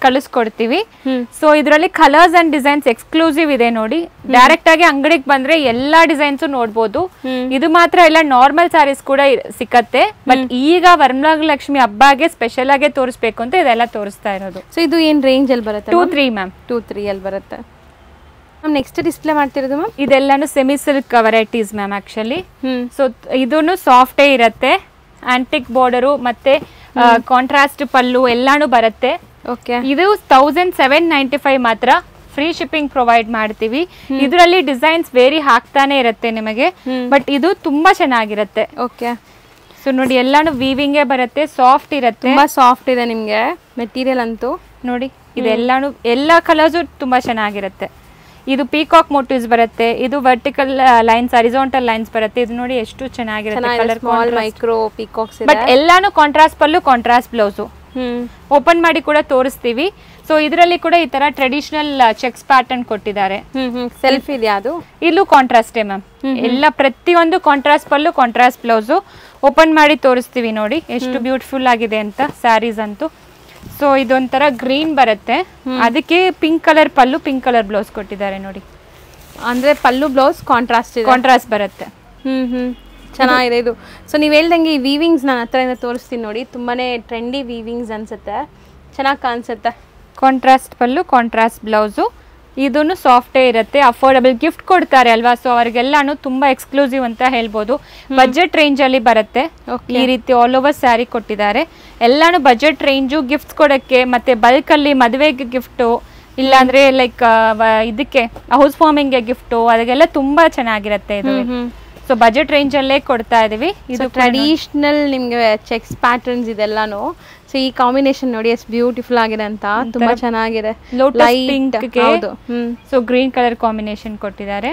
ಕಳಿಸ್ಕೊಡ್ತೀವಿ ಹ್ಮ್. ಸೊ ಇದರಲ್ಲಿ ಕಲರ್ಸ್ ಅಂಡ್ ಡಿಸೈನ್ಸ್ ಎಕ್ಸ್ಕ್ಲೂಸಿವ್ ಇದೆ ನೋಡಿ ಡೈರೆಕ್ಟ್ ಆಗಿ ಅಂಗಡಿಗೆ ಬಂದ್ರೆ ಎಲ್ಲಾ ಡಿಸೈನ್ಸ್ ನೋಡ್ಬೋದು ಇದು ಮಾತ್ರ ಎಲ್ಲ ನಾರ್ಮಲ್ ಸ್ಯಾರೀಸ್ ಕೂಡ ಇರ್- ಸಿಕ್ಕತ್ತೆ ಬಟ್ ಈಗ ವರಮಹಾಲಕ್ಷ್ಮಿ ಹಬ್ಬಗೆ ಸ್ಪೆಷಲ್ ಆಗಿ ತೋರಿಸ್ಬೇಕು ಅಂತ ಇದೆಲ್ಲ ತೋರಿಸ್ತಾ ಇರೋದು ಸೊ ಇದು ಏನ್ ರೇಂಜ್ ಅಲ್ಲಿ ಬರುತ್ತೆ two three ma'am two three ಅಲ್ಲಿ ಬರುತ್ತೆ ಮ್ಯಾಮ್ ನೆಕ್ಸ್ಟ್ ಡಿಸ್ಪ್ಲೇ ಮಾಡ್ತಿರೋದು ಮ್ಯಾಮ್ ಇದೆಲ್ಲಾನು semi silk varieties ma'am actually ಹ್ಮ್ ಸೊ ಇದೂ ಸಾಫ್ಟೇ ಇರುತ್ತೆ ಆಂಟಿಕ್ ಬಾರ್ಡರು ಮತ್ತೆ ಕಾಂಟ್ರಾಸ್ಟ್ ಪಲ್ಲು ಎಲ್ಲಾನು ಬರುತ್ತೆ ಓಕೆ ಇದು ತೌಸಂಡ್ ಸೆವೆನ್ ನೈಂಟಿ ಫೈವ್ ಮಾತ್ರ ಫ್ರೀ ಶಿಪ್ಪಿಂಗ್ ಪ್ರೊವೈಡ್ ಮಾಡ್ತೀವಿ ಇದರಲ್ಲಿ ಡಿಸೈನ್ಸ್ ವೇರಿ ಹಾಕ್ತಾನೆ ಇರುತ್ತೆ ನಿಮಗೆ ಬಟ್ ಇದು ತುಂಬಾ ಚೆನ್ನಾಗಿರುತ್ತೆ ಓಕೆ ಸೊ ನೋಡಿ ಎಲ್ಲಾನು ವೀವಿಂಗೇ ಬರುತ್ತೆ ಸಾಫ್ಟ್ ಇರುತ್ತೆ ತುಂಬಾ ಸಾಫ್ಟ್ ಇದೆ ನಿಮ್ಗೆ ಮೆಟೀರಿಯಲ್ ಅಂತೂ ನೋಡಿ ಇದೆಲ್ಲಾನು ಎಲ್ಲ ಕಲರ್ಸು ತುಂಬಾ ಚೆನ್ನಾಗಿರುತ್ತೆ ಇದು ಪೀಕಾಕ್ ಮೋಟಿವ್ಸ್ ಬರುತ್ತೆ ಇದು ವರ್ಟಿಕಲ್ ಲೈನ್ಸ್ ಅರಿಜಾಂಟಲ್ ಲೈನ್ಸ್ ಬರುತ್ತೆ ಇದು ನೋಡಿ ಎಷ್ಟು ಚೆನ್ನಾಗಿರುತ್ತೆ ಚೆನ್ನಾಗಿದೆ ಕಲರ್ ಸ್ಮಾಲ್ ಮೈಕ್ರೋ ಪಿಕಾಕ್ಸ್ ಇದೆ ಬಟ್ ಎಲ್ಲಾನು ಕಾಂಟ್ರಾಸ್ಟ್ ಪಲ್ಲು ಕಾಂಟ್ರಾಸ್ಟ್ ಬ್ಲೌಸು ಹ್ಮ್ ಓಪನ್ ಮಾಡಿ ಕೂಡ ತೋರಿಸ್ತೀವಿ ಸೊ ಇದರಲ್ಲಿ ಕೂಡ ಈ ತರ ಟ್ರೆಡಿಷನಲ್ ಚೆಕ್ಸ್ ಪ್ಯಾಟರ್ನ್ ಕೊಟ್ಟಿದ್ದಾರೆ ಹ್ಮ್ ಹ್ಮ್ ಸೆಲ್ಫ್ ಇದೆಯಾ ಅದು ಇಲ್ಲೂ ಕಾಂಟ್ರಾಸ್ಟೇ ಮ್ಯಾಮ್ ಎಲ್ಲ ಪ್ರತಿಯೊಂದು contrast pallu contrast blouse open ಮಾಡಿ ತೋರಿಸ್ತೀವಿ ನೋಡಿ ಎಷ್ಟು ಬ್ಯೂಟಿಫುಲ್ ಆಗಿದೆ ಅಂತ ಸ್ಯಾರೀಸ್ ಅಂತೂ ಸೊ ಇದೊಂಥರ ಗ್ರೀನ್ ಬರುತ್ತೆ ಅದಕ್ಕೆ pink colour pallu pink colour blouse ಕೊಟ್ಟಿದ್ದಾರೆ ನೋಡಿ ಅಂದ್ರೆ ಪಲ್ಲು ಬ್ಲೌಸ್ ಕಾಂಟ್ರಾಸ್ಟ್ ಇದೆ ಕಾಂಟ್ರಾಸ್ಟ್ ಬರುತ್ತೆ ಹ್ಮ್ ಹ್ಮ್ ಚೆನ್ನಾಗಿದೆ ಇದು ಸೊ ನೀವು ಹೇಳ್ದಂಗೆ ಈ ವೀವಿಂಗ್ಸ್ ನಾನು ಹತ್ರದಿಂದ ತೋರಿಸ್ತೀನಿ ನೋಡಿ ತುಂಬಾನೇ ಟ್ರೆಂಡಿ ವೀವಿಂಗ್ಸ್ ಅನ್ಸುತ್ತೆ ಚೆನ್ನಾಗಿ ಕಾಣಿಸುತ್ತೆ ಕಾಂಟ್ರಾಸ್ಟ್ ಪಲ್ಲು ಕಾಂಟ್ರಾಸ್ಟ್ ಬ್ಲೌಸು ಇದನ್ನು ಸಾಫ್ಟೇ ಇರುತ್ತೆ ಅಫೋರ್ಡಬಲ್ ಗಿಫ್ಟ್ ಕೊಡ್ತಾರೆ ಅಲ್ವಾ ಸೊ ಅವ್ರಿಗೆಲ್ಲಾನು ತುಂಬಾ ಎಕ್ಸ್ಕ್ಲೂಸಿವ್ ಅಂತ ಹೇಳ್ಬೋದು ಬಜೆಟ್ ರೇಂಜ್ ಅಲ್ಲಿ ಬರುತ್ತೆ Okay. ಈ ರೀತಿ ಆಲ್ ಓವರ್ ಸ್ಯಾರಿ ಕೊಟ್ಟಿದ್ದಾರೆ ಎಲ್ಲಾನು ಬಜೆಟ್ ರೇಂಜು ಗಿಫ್ಟ್ಸ್ ಕೊಡಕ್ಕೆ ಮತ್ತೆ ಬಲ್ಕ್ ಅಲ್ಲಿ ಮದುವೆಗೆ ಗಿಫ್ಟು ಇಲ್ಲಾಂದ್ರೆ ಲೈಕ್ ಇದಕ್ಕೆ ಹೌಸ್ ಫಾರ್ಮಿಂಗ್ಗೆ ಗಿಫ್ಟು ಅದಕ್ಕೆಲ್ಲ ತುಂಬಾ ಚೆನ್ನಾಗಿರುತ್ತೆ ಇದು ಸೊ ಬಜೆಟ್ ರೇಂಜ್ ಅಲ್ಲೇ ಕೊಡ್ತಾ ಇದೀವಿ ಇದು ಟ್ರೆಡಿಷನಲ್ ನಿಮ್ಗೆ ಚೆಕ್ಸ್ ಪ್ಯಾಟರ್ನ್ಸ್ ಇದೆಲ್ಲಾನು ಸೊ ಈ ಕಾಂಬಿನೇಷನ್ ನೋಡಿ ಎಷ್ಟು ಬ್ಯೂಟಿಫುಲ್ ಆಗಿದೆ ಅಂತ ತುಂಬಾ ಚೆನ್ನಾಗಿದೆ ಲೋಟಸ್ Light, ಪಿಂಕ್ ಹೌದು ಹ್ಮ್ ಸೊ ಗ್ರೀನ್ ಕಲರ್ ಕಾಂಬಿನೇಷನ್ ಕೊಟ್ಟಿದ್ದಾರೆ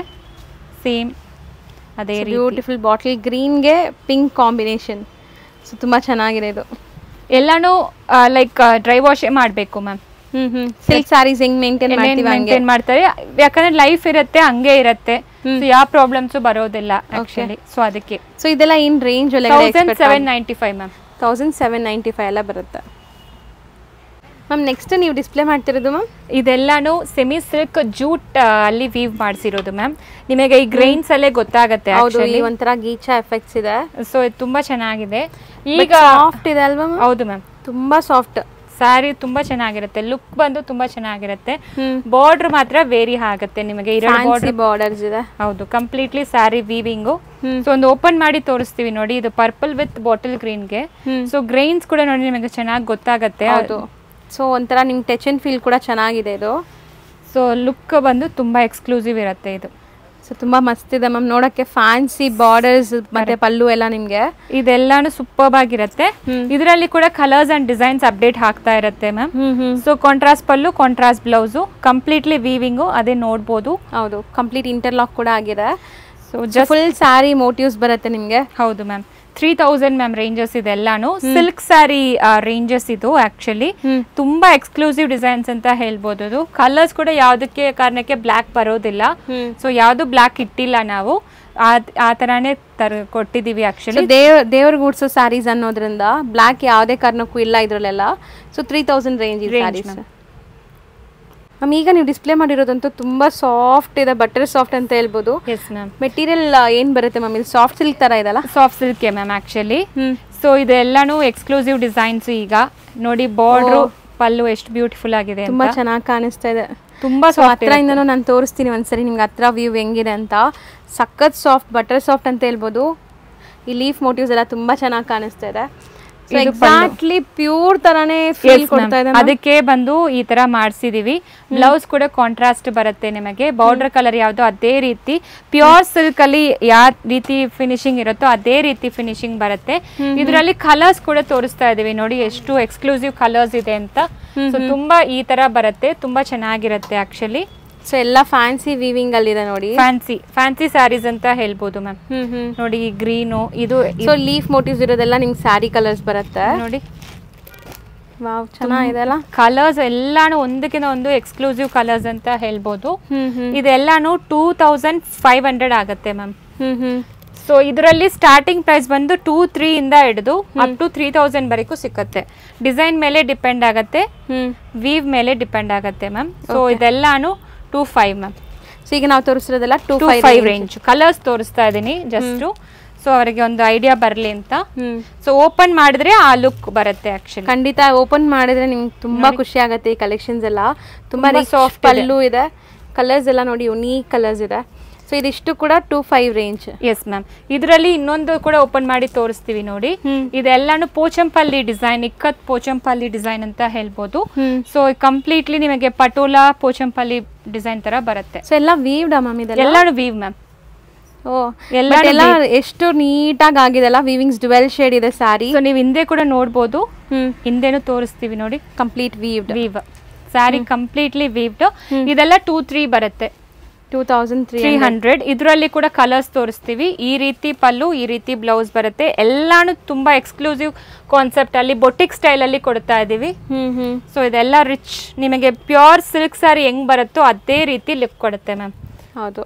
ಸೇಮ್ ಅದೇ ರೀತಿ ಬ್ಯೂಟಿಫುಲ್ ಬಾಟಲ್ ಗ್ರೀನ್ಗೆ ಪಿಂಕ್ ಕಾಂಬಿನೇಷನ್ ಸೊ ತುಂಬಾ ಚೆನ್ನಾಗಿದೆ ಇದು ಎಲ್ಲಾನು ಲೈಕ್ ಡ್ರೈ ವಾಶ್ ಮಾಡಬೇಕು ಮ್ಯಾಮ್ ಹ್ಮ್ ಹ್ಮ್ ಸಿಲ್ಕ್ ಸ್ಯಾರೀಸ್ ಹೆಂಗ್ ಮೇಂಟೈನ್ ಮಾಡ್ತೀವಿ ಹಂಗೆ ಮೇಂಟೈನ್ ಮಾಡ್ತಾರೆ ಯಾಕಂದ್ರೆ ಲೈಫ್ ಇರುತ್ತೆ ಹಂಗೆ ಇರುತ್ತೆ ಸೊ ಯಾವ ಪ್ರಾಬ್ಲಮ್ಸ್ ಬರೋದಿಲ್ಲ ಆಕ್ಚುಲಿ ಸೊ ಅದಕ್ಕೆ ಸೊ ಇದೆಲ್ಲ ಏನ್ range thousand seven ninety five ma'am thousand seven ninety five ಎಲ್ಲ ಬರುತ್ತೆ ಮ್ಯಾಮ್ ನೆಕ್ಸ್ಟ್ ನೀವು ಡಿಸ್ಪ್ಲೇ ಮಾಡ್ತಿರೋದು ಮ್ಯಾಮ್ ಇದೆಲ್ಲಾನು ಸೆಮಿ ಸಿಲ್ಕ್ ಜೂಟ್ ಅಲ್ಲಿ ವೀವ್ ಮಾಡಿಸಿರೋದು ಮ್ಯಾಮ್ ನಿಮಗೆ ಈ ಗ್ರೈನ್ಸ್ ಅಲ್ಲೇ ಗೊತ್ತಾಗತ್ತೆ ಹೌದು ಇಲ್ಲಿ ಒಂಥರ ಗೀಚಾ ಎಫೆಕ್ಟ್ಸ್ ಇದೆ ಸೊ ಇದು ತುಂಬಾ ಚೆನ್ನಾಗಿದೆ ಈಗ ಸಾಫ್ಟ್ ಇದೆ ಅಲ್ವಾ ಮ್ಯಾಮ್ ಹೌದು ಮ್ಯಾಮ್ ತುಂಬಾ ಸಾಫ್ಟ್ ಸ್ಯಾರಿ ತುಂಬಾ ಚೆನ್ನಾಗಿರುತ್ತೆ ಲುಕ್ ಬಂದು ತುಂಬಾ ಚೆನ್ನಾಗಿರುತ್ತೆ ಹ್ಮ್. ಬಾರ್ಡರ್ ಮಾತ್ರ ವೇರಿ ಆಗುತ್ತೆ ನಿಮಗೆ ಎರಡು ಫ್ಯಾನ್ಸಿ ಬಾರ್ಡರ್ ಬಾರ್ಡರ್ಸ್ ಇದೆ ಹೌದು ಕಂಪ್ಲೀಟ್ಲಿ ಸ್ಯಾರಿ ವೀವಿಂಗು ಸೊ ಒಂದು ಓಪನ್ ಮಾಡಿ ತೋರಿಸ್ತೀವಿ ನೋಡಿ ಇದು ಪರ್ಪಲ್ ವಿತ್ ಬಾಟಲ್ ಗ್ರೀನ್ಗೆ ಹ್ಮ್. ಸೊ ಗ್ರೈನ್ಸ್ ಕೂಡ ನೋಡಿ ನಿಮಗೆ ಚೆನ್ನಾಗಿ ಗೊತ್ತಾಗತ್ತೆ ಹೌದು ಸೊ ಒಂಥರ ನಿಮ್ ಟಚ್ ಅಂಡ್ ಫೀಲ್ ಕೂಡ ಚೆನ್ನಾಗಿದೆ ಇದು ಸೊ ಲುಕ್ ಬಂದು ತುಂಬಾ ಎಕ್ಸ್ಕ್ಲೂಸಿವ್ ಇರುತ್ತೆ ಇದು ಸೊ ತುಂಬಾ ಮಸ್ತ್ ಇದೆ ಮ್ಯಾಮ್ ನೋಡಕ್ಕೆ ಫ್ಯಾನ್ಸಿ ಬಾರ್ಡರ್ಸ್ ಮತ್ತೆ ಪಲ್ಲು ಎಲ್ಲ ನಿಮ್ಗೆ ಇದೆಲ್ಲಾನು ಸೂಪರ್ ಆಗಿರುತ್ತೆ ಇದರಲ್ಲಿ ಕೂಡ ಕಲರ್ಸ್ ಅಂಡ್ ಡಿಸೈನ್ಸ್ ಅಪ್ಡೇಟ್ ಆಗ್ತಾ ಇರುತ್ತೆ ಮ್ಯಾಮ್ ಹ್ಮ್ ಹ್ಮ್ so contrast pallu contrast blouse completely weaving ಅದೇ ನೋಡ್ಬೋದು ಹೌದು ಕಂಪ್ಲೀಟ್ ಇಂಟರ್ಲಾಕ್ ಕೂಡ ಆಗಿದೆ so just full sari motifs ಬರುತ್ತೆ ನಿಮ್ಗೆ ಹೌದು ma'am three thousand ma'am ranges ಇದೆಲ್ಲಾನು ಸಿಲ್ಕ್ ಸ್ಯಾರಿ ರೇಂಜಸ್ ಇದು ಆಕ್ಚುಲಿ ಹ್ಮ್. ತುಂಬಾ ಎಕ್ಸ್ಕ್ಲೂಸಿವ್ ಡಿಸೈನ್ಸ್ ಅಂತ ಹೇಳ್ಬೋದು ಅದು ಕಲರ್ಸ್ ಕೂಡ ಯಾವ್ದಕ್ಕೆ ಕಾರಣಕ್ಕೆ ಬ್ಲ್ಯಾಕ್ ಬರೋದಿಲ್ಲ ಹ್ಮ್. ಸೊ ಯಾವ್ದು ಬ್ಲ್ಯಾಕ್ ಇಟ್ಟಿಲ್ಲ ನಾವು ಆ- ಆ ತರಾನೇ ತರ ಕೊಟ್ಟಿದೀವಿ ಆಕ್ಚುಲಿ ದೇವ್ ದೇವ್ರ ಗೂಡ್ಸೋ ಸ್ಯಾರೀಸ್ ಅನ್ನೋದ್ರಿಂದ ಬ್ಲ್ಯಾಕ್ ಯಾವುದೇ ಕಾರಣಕ್ಕೂ ಇಲ್ಲ ಇದ್ರಲ್ಲೆಲ್ಲ so three thousand range Range, saris ma'am. Ma'am ಈಗ ನೀವು ಡಿಸ್ಪ್ಲೇ ಮಾಡಿರೋದಂತೂ ತುಂಬಾ ಸಾಫ್ಟ್ ಇದೆ ಬಟರ್ ಸಾಫ್ಟ್ ಅಂತ ಹೇಳ್ಬೋದು ಎಸ್ ಮ್ಯಾಮ್ ಮೆಟೀರಿಯಲ್ ಏನ್ ಬರುತ್ತೆ ಮ್ಯಾಮ್ ಇದು ಸಾಫ್ಟ್ ಸಿಲ್ಕ್ ತರ ಇದಲ್ಲ ಸಾಫ್ಟ್ ಸಿಲ್ಕ್ ಮ್ಯಾಮ್ ಆಕ್ಚುಲಿ ಹ್ಮ್ ಸೊ ಇದೆಲ್ಲಾನು ಎಕ್ಸ್ಕ್ಲೂಸಿವ್ ಡಿಸೈನ್ಸ್ ಈಗ ನೋಡಿ ಬಾರ್ಡ್ರು ಪಲ್ಲು ಎಷ್ಟು ಬ್ಯೂಟಿಫುಲ್ ಆಗಿದೆ ತುಂಬಾ ಅಂತ ಚೆನ್ನಾಗಿ ಕಾಣಿಸ್ತಾ ಇದೆ ತುಂಬಾ ಸೊ ಸಾಫ್ಟ್ ಹತ್ರದಿಂದನೂ ನಾನು ತೋರಿಸ್ತೀನಿ ಒಂದ್ಸರಿ ನಿಮ್ಗೆ ಹತ್ರ ವ್ಯೂ ಹೆಂಗಿದೆ ಅಂತ ಸಖತ್ ಸಾಫ್ಟ್ ಬಟರ್ ಸಾಫ್ಟ್ ಅಂತ ಹೇಳ್ಬೋದು ಈ ಲೀಫ್ ಮೋಟಿವ್ಸ್ ಎಲ್ಲ ತುಂಬಾ ಚೆನ್ನಾಗಿ ಕಾಣಿಸ್ತಾ ಇದೆ ಇದು ಪಲ್ಲು. ಎಕ್ಸಾಕ್ಟ್ಲಿ ಪ್ಯೂರ್ ತರಾನೇ ಫೀಲ್ ಕೊಡ್ತಾ ಇದೆ ma'am. ಅದಕ್ಕೆ ಬಂದು ಈ ತರ ಮಾಡಿಸಿದೀವಿ ಬ್ಲೌಸ್ ಕೂಡ ಕಾಂಟ್ರಾಸ್ಟ್ ಬರುತ್ತೆ ನಿಮಗೆ ಬಾರ್ಡರ್ ಕಲರ್ ಯಾವ್ದು ಅದೇ ರೀತಿ ಪ್ಯೂರ್ ಸಿಲ್ಕ್ ಅಲ್ಲಿ ಯಾವ ರೀತಿ ಫಿನಿಶಿಂಗ್ ಇರುತ್ತೋ ಅದೇ ರೀತಿ ಫಿನಿಶಿಂಗ್ ಬರುತ್ತೆ ಇದರಲ್ಲಿ ಕಲರ್ಸ್ ಕೂಡ ತೋರಿಸ್ತಾ ಇದೀವಿ ನೋಡಿ ಎಷ್ಟು ಎಕ್ಸ್ಕ್ಲೂಸಿವ್ ಕಲರ್ಸ್ ಇದೆ ಅಂತ ಸೊ ತುಂಬಾ ಈ ತರ ಬರುತ್ತೆ ತುಂಬಾ ಚೆನ್ನಾಗಿರುತ್ತೆ ಆಕ್ಚುಲಿ ಸೊ ಎಲ್ಲ ಫ್ಯಾನ್ಸಿ ವೀವಿಂಗ್ ಅಲ್ಲಿ ಇದೆ ನೋಡಿ ಫ್ಯಾನ್ಸಿ ಫ್ಯಾನ್ಸಿ ಸ್ಯಾರೀಸ್ ಅಂತ ಹೇಳ್ಬೋದು ಮ್ಯಾಮ್ ಹ್ಮ್ ಹ್ಮ್ ನೋಡಿ ಗ್ರೀನು ಇದು ಸೊ ಲೀಫ್ ಮೋಟಿವ್ಸ್ ಇರೋದೆಲ್ಲ ನಿಮ್ಗೆ ಸ್ಯಾರಿ ಕಲರ್ಸ್ ಬರುತ್ತೆ ನೋಡಿ ವಾವ್ ಚೆನ್ನಾಗಿದೆ ಅಲ್ಲ ಕಲರ್ಸ್ ಎಲ್ಲಾನು ಒಂದಕ್ಕಿಂತ ಒಂದು ಎಕ್ಸ್ಕ್ಲೂಸಿವ್ ಕಲರ್ಸ್ ಅಂತ ಹೇಳ್ಬೋದು ಹ್ಮ್ ಹ್ಮ್ ಇದೆಲ್ಲಾನು ಟೂ ತೌಸಂಡ್ ಫೈವ್ ಹಂಡ್ರೆಡ್ ಆಗುತ್ತೆ ಮ್ಯಾಮ್ ಹ್ಮ್ ಹ್ಮ್ ಸೊ ಸೊ ಇದರಲ್ಲಿ ಸ್ಟಾರ್ಟಿಂಗ್ ಪ್ರೈಸ್ ಬಂದು ಟೂ ತ್ರೀ ಇಂದ ಹಿಡಿದು ಅಪ್ ಟು ತ್ರೀ ತೌಸಂಡ್ ವರೆಗೂ ಸಿಕ್ಕತ್ತೆ ಡಿಸೈನ್ ಮೇಲೆ ಡಿಪೆಂಡ್ ಆಗತ್ತೆ ಹ್ಞೂ ವೀವ್ ಮೇಲೆ ಡಿಪೆಂಡ್ ಆಗತ್ತೆ ಮ್ಯಾಮ್ ಸೊ ಇದೆಲ್ಲಾನು ಟೂ ಫೈವ್ ಮ್ಯಾಮ್ ಸೊ ಈಗ ನಾವು ತೋರಿಸಿರೋದೆಲ್ಲ two two five five range colours ತೋರಿಸ್ತಾ ಇದ್ದೀನಿ ಜಸ್ಟ್ ಸೊ ಅವರಿಗೆ ಒಂದು ಐಡಿಯಾ ಬರಲಿ ಅಂತ ಹ್ಞೂ ಸೊ ಓಪನ್ ಮಾಡಿದ್ರೆ ಆ ಲುಕ್ ಬರುತ್ತೆ ಆಕ್ಚುಲಿ ಖಂಡಿತ ಓಪನ್ ಮಾಡಿದ್ರೆ ನಿಮ್ಗೆ ತುಂಬಾ ಖುಷಿ ಆಗುತ್ತೆ ಈ ಕಲೆಕ್ಷನ್ಸ್ ಎಲ್ಲ ತುಂಬಾ ತುಂಬಾ soft soft ಇದೆ. ಪಲ್ಲು ಇದೆ ಕಲರ್ಸ್ ಎಲ್ಲ ನೋಡಿ ಯುನೀಕ್ ಕಲರ್ಸ್ ಇದೆ ಸೊ ಇದಿಷ್ಟು ಕೂಡ two five range yes ma'am ಇದರಲ್ಲಿ ಇನ್ನೊಂದು ಕೂಡ ಓಪನ್ ಮಾಡಿ ತೋರಿಸ್ತೀವಿ ನೋಡಿ ಹ್ಮ್. ಇದೆಲ್ಲಾನು ಪೋಚಂಪಲ್ಲಿ ಡಿಸೈನ್ ಇಕ್ಕತ್ ಪೋಚಂಪಲ್ಲಿ ಡಿಸೈನ್ ಅಂತ ಹೇಳ್ಬೋದು ಹ್ಮ್. ಸೊ ಕಂಪ್ಲೀಟ್ಲಿ ನಿಮಗೆ ಪಟೋಲಾ ಪೋಚಂಪಲ್ಲಿ ಡಿಸೈನ್ ತರ ಬರುತ್ತೆ ಸೊ ಎಲ್ಲ ವೀವ್ಡ್ ಮ್ಯಾಮ್ ಇದೆಲ್ಲ ಎಲ್ಲಾನು ವೀವ್ ಮ್ಯಾಮ್ ಓ ಎಲ್ಲ But ಎಲ್ಲ ಎಷ್ಟು ನೀಟಾಗಿ ಆಗಿದೆಲ್ಲ ವೀವಿಂಗ್ಸ್ ಡ್ವೆಲ್ ಶೇಡ್ ಇದೆ ಸ್ಯಾರಿ ಸೊ ನೀವು ಹಿಂದೆ ಕೂಡ ನೋಡ್ಬೋದು ಹ್ಮ್ ಹಿಂದೆನೂ ತೋರಿಸ್ತೀವಿ ನೋಡಿ complete weaved weave sari completely weaved ಇದೆಲ್ಲ ಟೂ ತ್ರೀ ಬರುತ್ತೆ two thousand three three hundred ಇದರಲ್ಲಿ ಕೂಡ ಕಲರ್ಸ್ ತೋರಿಸ್ತೀವಿ ಈ ರೀತಿ ಪಲ್ಲು ಈ ರೀತಿ ಬ್ಲೌಸ್ ಬರುತ್ತೆ ಎಲ್ಲಾನು ತುಂಬಾ ಎಕ್ಸ್ಕ್ಲೂಸಿವ್ ಕಾನ್ಸೆಪ್ಟ್ ಅಲ್ಲಿ ಬೊಟಿಕ್ ಸ್ಟೈಲ್ ಅಲ್ಲಿ ಕೊಡ್ತಾ ಇದೀವಿ ಹ್ಮ್ ಹ್ಮ್ ಸೊ ಇದೆಲ್ಲ ರಿಚ್ ನಿಮಗೆ ಪ್ಯೂರ್ ಸಿಲ್ಕ್ ಸ್ಯಾರಿ ಹೆಂಗ್ ಬರುತ್ತೋ ಅದೇ ರೀತಿ ಲುಕ್ ಕೊಡುತ್ತೆ ಮ್ಯಾಮ್ ಹೌದು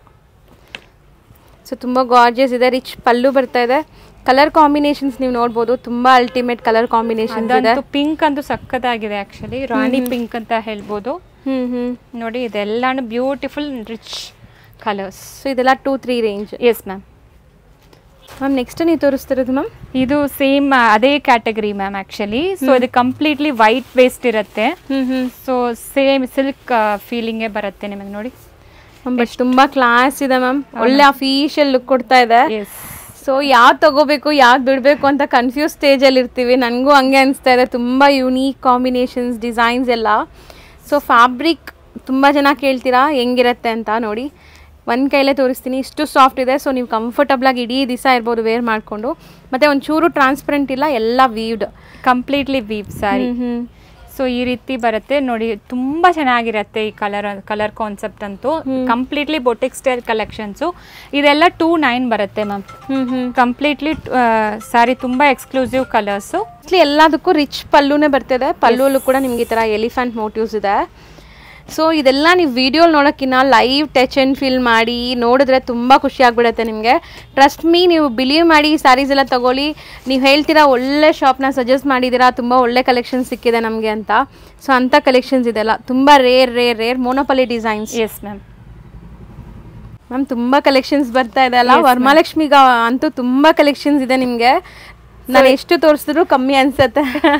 ಸೊ ತುಂಬ ಗಾರ್ಜಿಯಸ್ ಇದೆ ರಿಚ್ ಪಲ್ಲು ಬರ್ತಾ ಇದೆ ಕಲರ್ ಕಾಂಬಿನೇಷನ್ಸ್ ನೀವು ನೋಡ್ಬೋದು ತುಂಬಾ ಅಲ್ಟಿಮೇಟ್ ಕಲರ್ ಕಾಂಬಿನೇಷನ್ಸ್ ಇದೆ ಅದಂತೂ ಪಿಂಕ್ ಅಂತೂ ಸಖತ್ತಾಗಿದೆ ಆಕ್ಚುಲಿ ರಾಣಿ ಪಿಂಕ್ ಅಂತ ಹೇಳ್ಬೋದು ಹ್ಮ್ ಹ್ಮ್ ನೋಡಿ ಇದೆಲ್ಲಾನು ಬ್ಯೂಟಿಫುಲ್ ರಿಚ್ ಕಲರ್ಸ್ ಸೊ ಇದೆಲ್ಲ two three range yes ma'am ma'am next ನೀವು ತೋರಿಸ್ತಿರೋದು ಮ್ಯಾಮ್ ಇದು ಸೇಮ್ ಅದೇ ಕ್ಯಾಟಗರಿ ಮ್ಯಾಮ್ ಆಕ್ಚುಲಿ ಸೊ ಇದು ಕಂಪ್ಲೀಟ್ಲಿ ವೈಟ್ ವೇಸ್ಟ್ ಇರುತ್ತೆ ಹ್ಮ್ ಹ್ಮ್ ಸೊ ಸೇಮ್ ಸಿಲ್ಕ್ ಫೀಲಿಂಗೇ ಬರುತ್ತೆ ನಿಮಗೆ ನೋಡಿ ಬಟ್ ತುಂಬಾ ಕ್ಲಾಸ್ ಇದೆ ಮ್ಯಾಮ್ ಒಳ್ಳೆ ಅಫಿಷಿಯಲ್ ಲುಕ್ ಕೊಡ್ತಾ ಇದೆ ಎಸ್ ಸೊ ಯಾವ್ದು ತಗೋಬೇಕು ಯಾವ್ದು ಬಿಡಬೇಕು ಅಂತ ಕನ್ಫ್ಯೂಸ್ ಸ್ಟೇಜಲ್ಲಿ ಇರ್ತೀವಿ ನನಗೂ ಹಂಗೆ ಅನಿಸ್ತಾ ಇದೆ ತುಂಬ ಯುನೀಕ್ ಕಾಂಬಿನೇಷನ್ಸ್ ಡಿಸೈನ್ಸ್ ಎಲ್ಲ ಸೊ ಫ್ಯಾಬ್ರಿಕ್ ತುಂಬ ಜನ ಕೇಳ್ತೀರಾ ಹೆಂಗಿರತ್ತೆ ಅಂತ ನೋಡಿ ಒಂದು ಕೈಲೇ ತೋರಿಸ್ತೀನಿ ಇಷ್ಟು ಸಾಫ್ಟ್ ಇದೆ ಸೊ ನೀವು ಕಂಫರ್ಟಬಲಾಗಿ ಇಡೀ ದಿವಸ ಇರ್ಬೋದು ವೇರ್ ಮಾಡಿಕೊಂಡು ಮತ್ತು ಒಂಚೂರು ಟ್ರಾನ್ಸ್ಪರೆಂಟ್ ಇಲ್ಲ ಎಲ್ಲ ವೀವ್ಡ್ ಕಂಪ್ಲೀಟ್ಲಿ ವೀವ್ ಸ್ಯಾರಿ ಹ್ಞೂ ಸೊ ಈ ರೀತಿ ಬರುತ್ತೆ ನೋಡಿ ತುಂಬಾ ಚೆನ್ನಾಗಿರತ್ತೆ ಈ ಕಲರ್ ಕಲರ್ ಕಾನ್ಸೆಪ್ಟ್ ಅಂತೂ ಕಂಪ್ಲೀಟ್ಲಿ ಬೊಟಿಕ್ ಸ್ಟೈಲ್ ಕಲೆಕ್ಷನ್ಸು ಇದೆಲ್ಲ ಟೂ ನೈನ್ ಬರುತ್ತೆ ಮ್ಯಾಮ್ ಹ್ಞೂ ಹ್ಞೂ ಕಂಪ್ಲೀಟ್ಲಿ ಸ್ಯಾರಿ ತುಂಬಾ ಎಕ್ಸ್ಕ್ಲೂಸಿವ್ ಕಲರ್ಸು ಮೋಸ್ಟ್ಲಿ ಎಲ್ಲದಕ್ಕೂ ರಿಚ್ ಪಲ್ಲುನೇ ಬರ್ತಿದೆ ಪಲ್ಲುಲು ಕೂಡ ನಿಮ್ಗೆ ಈ ಥರ ಎಲಿಫೆಂಟ್ ಮೋಟಿವ್ಸ್ ಇದೆ ಸೊ ಇದೆಲ್ಲ ನೀವು ವಿಡಿಯೋ ನೋಡೋಕ್ಕಿಂತ ಲೈವ್ ಟಚ್ ಆ್ಯಂಡ್ ಫೀಲ್ ಮಾಡಿ ನೋಡಿದ್ರೆ ತುಂಬ ಖುಷಿ ಆಗ್ಬಿಡುತ್ತೆ ನಿಮಗೆ ಟ್ರಸ್ಟ್ ಮೀ ನೀವು ಬಿಲೀವ್ ಮಾಡಿ ಈ ಸ್ಯಾರೀಸ್ ಎಲ್ಲ ತಗೊಳ್ಳಿ ನೀವು ಹೇಳ್ತೀರಾ ಒಳ್ಳೆ ಶಾಪ್ನ ಸಜೆಸ್ಟ್ ಮಾಡಿದ್ದೀರಾ ತುಂಬ ಒಳ್ಳೆ ಕಲೆಕ್ಷನ್ ಸಿಕ್ಕಿದೆ ನಮಗೆ ಅಂತ ಸೊ ಅಂಥ ಕಲೆಕ್ಷನ್ಸ್ ಇದೆಲ್ಲ ತುಂಬ rare rare rare monopoly designs yes ma'am ma'am ತುಂಬ ಕಲೆಕ್ಷನ್ಸ್ ಬರ್ತಾ ಇದೆ ಅಲ್ಲ ವರಮಹಾಲಕ್ಷ್ಮಿಗ ಅಂತೂ ತುಂಬ ಕಲೆಕ್ಷನ್ಸ್ ಇದೆ ನಿಮಗೆ ನಾನು ಎಷ್ಟು ತೋರಿಸಿದ್ರು ಕಮ್ಮಿ ಅನ್ಸತ್ತೆ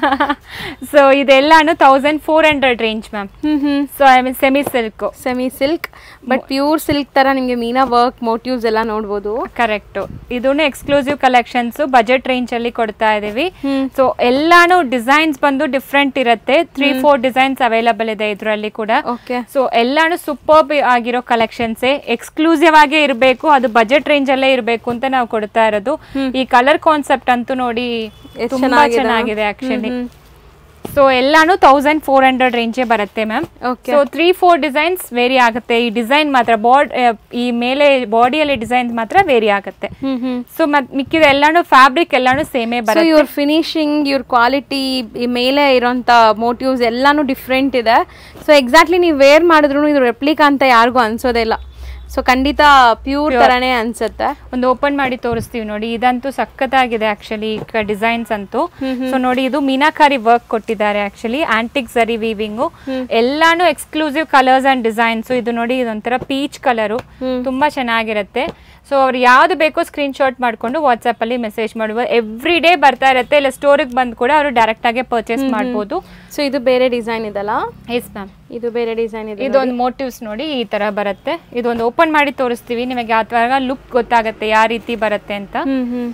ಸೊ ಇದೆಲ್ಲಾನು thousand four hundred range ma'am hmm hmm so I mean semi silk semi silk but pure silk ತರ ನಿಮಗೆ ಮೀನಾ ವರ್ಕ್ ಮೋಟಿವ್ಸ್ ಎಲ್ಲ ನೋಡ್ಬೋದು ಕರೆಕ್ಟ್ ಇದೂನು ಎಕ್ಸ್ಕ್ಲೂಸಿವ್ ಕಲೆಕ್ಷನ್ಸ್ ಬಜೆಟ್ ರೇಂಜ್ ಅಲ್ಲಿ ಕೊಡ್ತಾ ಇದೀವಿ ಹ್ಮ್. ಸೊ ಎಲ್ಲಾನು ಡಿಸೈನ್ಸ್ ಬಂದು ಡಿಫ್ರೆಂಟ್ ಇರುತ್ತೆ ತ್ರೀ ಫೋರ್ ಡಿಸೈನ್ಸ್ ಅವೈಲಬಲ್ ಇದೆ ಇದರಲ್ಲಿ ಕೂಡ ಓಕೆ ಸೊ ಎಲ್ಲಾನು ಸೂಪರ್ಬ್ ಆಗಿರೋ ಕಲೆಕ್ಷನ್ಸ್ ಎಕ್ಸ್ಕ್ಲೂಸಿವ್ ಆಗೇ ಇರಬೇಕು ಅದು ಬಜೆಟ್ ರೇಂಜ್ ಅಲ್ಲೇ ಇರಬೇಕು ಅಂತ ನಾವು ಕೊಡ್ತಾ ಇರೋದು ಈ ಕಲರ್ ಕಾನ್ಸೆಪ್ಟ್ ಅಂತೂ ನೋಡಿ ಎಷ್ಟ್ ತುಂಬಾ ಚೆನ್ನಾಗಿದೆ. ಚೆನ್ನಾಗಿದೆ ಆಕ್ಚುಲಿ ಹ್ಮ್, ಸೊ ಎಲ್ಲಾನು ತೌಸಂಡ್ ಫೋರ್ ಹಂಡ್ರೆಡ್ ರೇಂಜೇ ಬರುತ್ತೆ ma'am okay so three four designs vary ಆಗುತ್ತೆ ಈ ಡಿಸೈನ್ ಮಾತ್ರ ಬಾಡ್ ಈ ಮೇಲೆ ಬಾಡಿಯಲ್ಲಿ ಡಿಸೈನ್ಸ್ ಮಾತ್ರ ವೇರಿ ಆಗುತ್ತೆ ಹ್ಮ್ ಹ್ಮ್ ಸೊ ಮತ್ ಮಿಕ್ಕಿದ ಎಲ್ಲಾನು ಫ್ಯಾಬ್ರಿಕ್ ಎಲ್ಲಾನು ಸೇಮೇ ಸೊ ಬರುತ್ತೆ ಇವ್ರ ಫಿನಿಶಿಂಗ್ ಇವ್ರ ಕ್ವಾಲಿಟಿ ಈ ಮೇಲೆ ಇರೋಂಥ ಮೋಟಿವ್ಸ್ ಎಲ್ಲಾನು ಡಿಫ್ರೆಂಟ್ ಇದೆ ಸೊ ಎಕ್ಸಾಕ್ಟ್ಲಿ ನೀವು ವೇರ್ ಮಾಡಿದ್ರು ಇದು ರೆಪ್ಲಿಕಾ ಅಂತ ಯಾರಿಗೂ ಅನ್ಸೋದೇ ಇಲ್ಲ ಸೊ ಖಂಡಿತ ಪ್ಯೂರ್ ತರನೇ ಅನ್ಸುತ್ತೆ ಒಂದು ಓಪನ್ ಮಾಡಿ ತೋರಿಸ್ತೀವಿ ನೋಡಿ ಇದಂತೂ ಸಖತ್ತಾಗಿದೆ ಆಕ್ಚುಲಿ ಡಿಸೈನ್ಸ್ ಅಂತೂ ಸೊ ನೋಡಿ ಇದು ಮೀನಾಕಾರಿ ವರ್ಕ್ ಕೊಟ್ಟಿದ್ದಾರೆ ಆಕ್ಚುಲಿ ಆಂಟಿಕ್ ಜರಿ ವೀವಿಂಗು ಎಲ್ಲಾನು ಎಕ್ಸ್ಕ್ಲೂಸಿವ್ ಕಲರ್ಸ್ ಅಂಡ್ ಡಿಸೈನ್ಸ್ ಇದು ನೋಡಿ ಇದೊಂಥರ ಪೀಚ್ ಕಲರು ತುಂಬಾ ಚೆನ್ನಾಗಿರುತ್ತೆ ಸೊ ಅವ್ರು ಯಾವ್ದು ಬೇಕೋ ಸ್ಕ್ರೀನ್ ಶಾಟ್ ಮಾಡ್ಕೊಂಡು ವಾಟ್ಸ್ಆಪ್ ಅಲ್ಲಿ ಮೆಸೇಜ್ ಮಾಡುವ ಎವ್ರಿ ಡೇ ಬರ್ತಾ ಇರುತ್ತೆ ಇಲ್ಲ ಸ್ಟೋರಿಗೆ ಬಂದು ಕೂಡ ಅವರು ಡೈರೆಕ್ಟ್ ಆಗಿ ಪರ್ಚೇಸ್ ಮಾಡ್ಬೋದು ಸೊ ಇದು ಬೇರೆ ಡಿಸೈನ್ ಇದಲ್ಲ ಎಸ್ ಮ್ಯಾಮ್ ಇದು ಬೇರೆ ಡಿಸೈನ್ ಇದೆ ಇದೊಂದು ಮೋಟಿವ್ಸ್ ನೋಡಿ ಈ ತರ ಬರುತ್ತೆ ಇದೊಂದು ಓಪನ್ ಮಾಡಿ ತೋರಿಸ್ತೀವಿ ನಿಮಗೆ ಆ ಲುಕ್ ಗೊತ್ತಾಗುತ್ತೆ ಯಾವ ರೀತಿ ಬರುತ್ತೆ ಅಂತ ಹ್ಮ್ ಹ್ಮ್